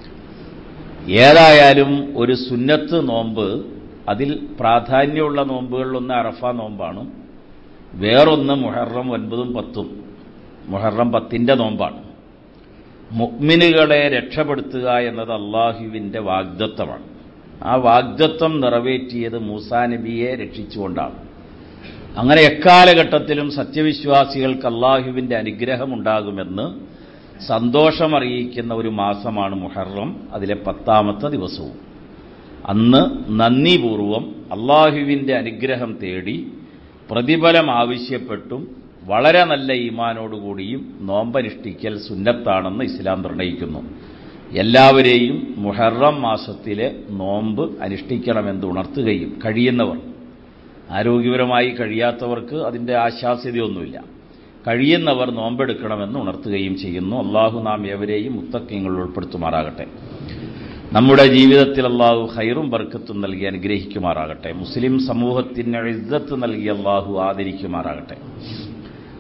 ഏതായാലും ഒരു സുന്നത്ത് നോമ്പ് അതിൽ പ്രാധാന്യമുള്ള നോമ്പുകളിലൊന്ന് അറഫ നോമ്പാണ് വേറൊന്ന് മുഹറം ഒൻപതും പത്തും മുഹറം പത്തിൻ്റെ നോമ്പാണ് മുഗ്മിനുകളെ രക്ഷപ്പെടുത്തുക എന്നത് അള്ളാഹുവിൻ്റെ വാഗ്ദത്വമാണ് ആ വാഗ്ദത്വം നിറവേറ്റിയത് മൂസാ നബിയെ രക്ഷിച്ചുകൊണ്ടാണ് അങ്ങനെ എക്കാലഘട്ടത്തിലും സത്യവിശ്വാസികൾക്ക് അള്ളാഹുവിൻ്റെ അനുഗ്രഹം ഉണ്ടാകുമെന്ന് സന്തോഷമറിയിക്കുന്ന ഒരു മാസമാണ് മുഹറം അതിലെ പത്താമത്തെ ദിവസവും അന്ന് നന്ദിപൂർവം അള്ളാഹുവിൻ്റെ അനുഗ്രഹം തേടി പ്രതിഫലം ആവശ്യപ്പെട്ടും വളരെ നല്ല ഈമാനോടുകൂടിയും നോമ്പനുഷ്ഠിക്കൽ സുന്നത്താണെന്ന് ഇസ്ലാം നിർണയിക്കുന്നു എല്ലാവരെയും മുഹറം മാസത്തിലെ നോമ്പ് അനുഷ്ഠിക്കണമെന്ന് ഉണർത്തുകയും കഴിയുന്നവർ ആരോഗ്യപരമായി കഴിയാത്തവർക്ക് അതിൻ്റെ ആശാസ്യതയൊന്നുമില്ല കഴിയുന്നവർ നോമ്പെടുക്കണമെന്ന് ഉണർത്തുകയും ചെയ്യുന്നു അള്ളാഹു നാം എവരെയും മുത്തക്കങ്ങൾ ഉൾപ്പെടുത്തുമാറാകട്ടെ നമ്മുടെ ജീവിതത്തിൽ അള്ളാഹു ഹൈറും ബർക്കത്തും നൽകി അനുഗ്രഹിക്കുമാറാകട്ടെ മുസ്ലിം സമൂഹത്തിന് ഇജ്ജത്ത് നൽകി അള്ളാഹു ആദരിക്കുമാറാകട്ടെ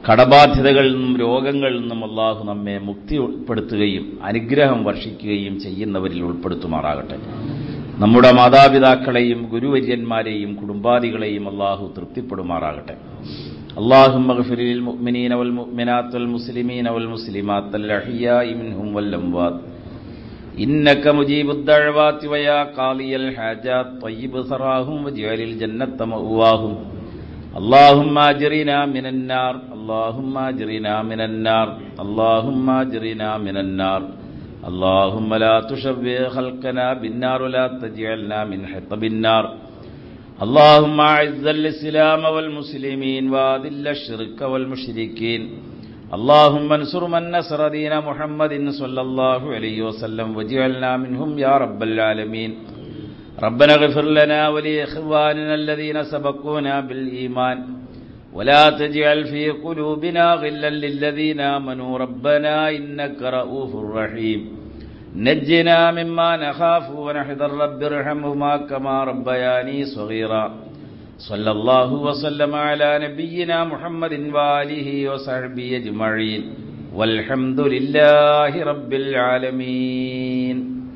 കടബാധ്യതകളിൽ നിന്നും രോഗങ്ങളിൽ നിന്നും അള്ളാഹു നമ്മെ മുക്തി ഉൾപ്പെടുത്തുകയും അനുഗ്രഹം വർഷിക്കുകയും ചെയ്യുന്നവരിൽ ഉൾപ്പെടുത്തുമാറാകട്ടെ നമ്മുടെ മാതാപിതാക്കളെയും ഗുരുവര്യന്മാരെയും കുടുംബാദികളെയും അള്ളാഹു തൃപ്തിപ്പെടുമാറാകട്ടെ اللهم اغفر للمؤمنين والمؤمنات والمسلمين والمسلمات الأحياء منهم والأموات إنك مجيب الدعوات ويا قاضي الحاجات طيب ثراهم واجعل الجنة مأواهم اللهم أجرنا من النار اللهم أجرنا من النار اللهم أجرنا من النار اللهم لا تشبه خلقنا بالنار ولا تجعلنا من حطب النار اللهم أعز الإسلام والمسلمين وأذل الشرك والمشركين اللهم انصر من نصر دين محمد صلى الله عليه وسلم واجعلنا منهم يا رب العالمين ربنا اغفر لنا ولإخواننا الذين سبقونا بالإيمان ولا تجعل في قلوبنا غلا للذين آمنوا ربنا إنك رؤوف رحيم نجنا مما نخاف ونحذر رب ارحمهما كما ربياني صغيرا صلى الله وسلم على نبينا محمد وآله وصحبه أجمعين والحمد لله رب العالمين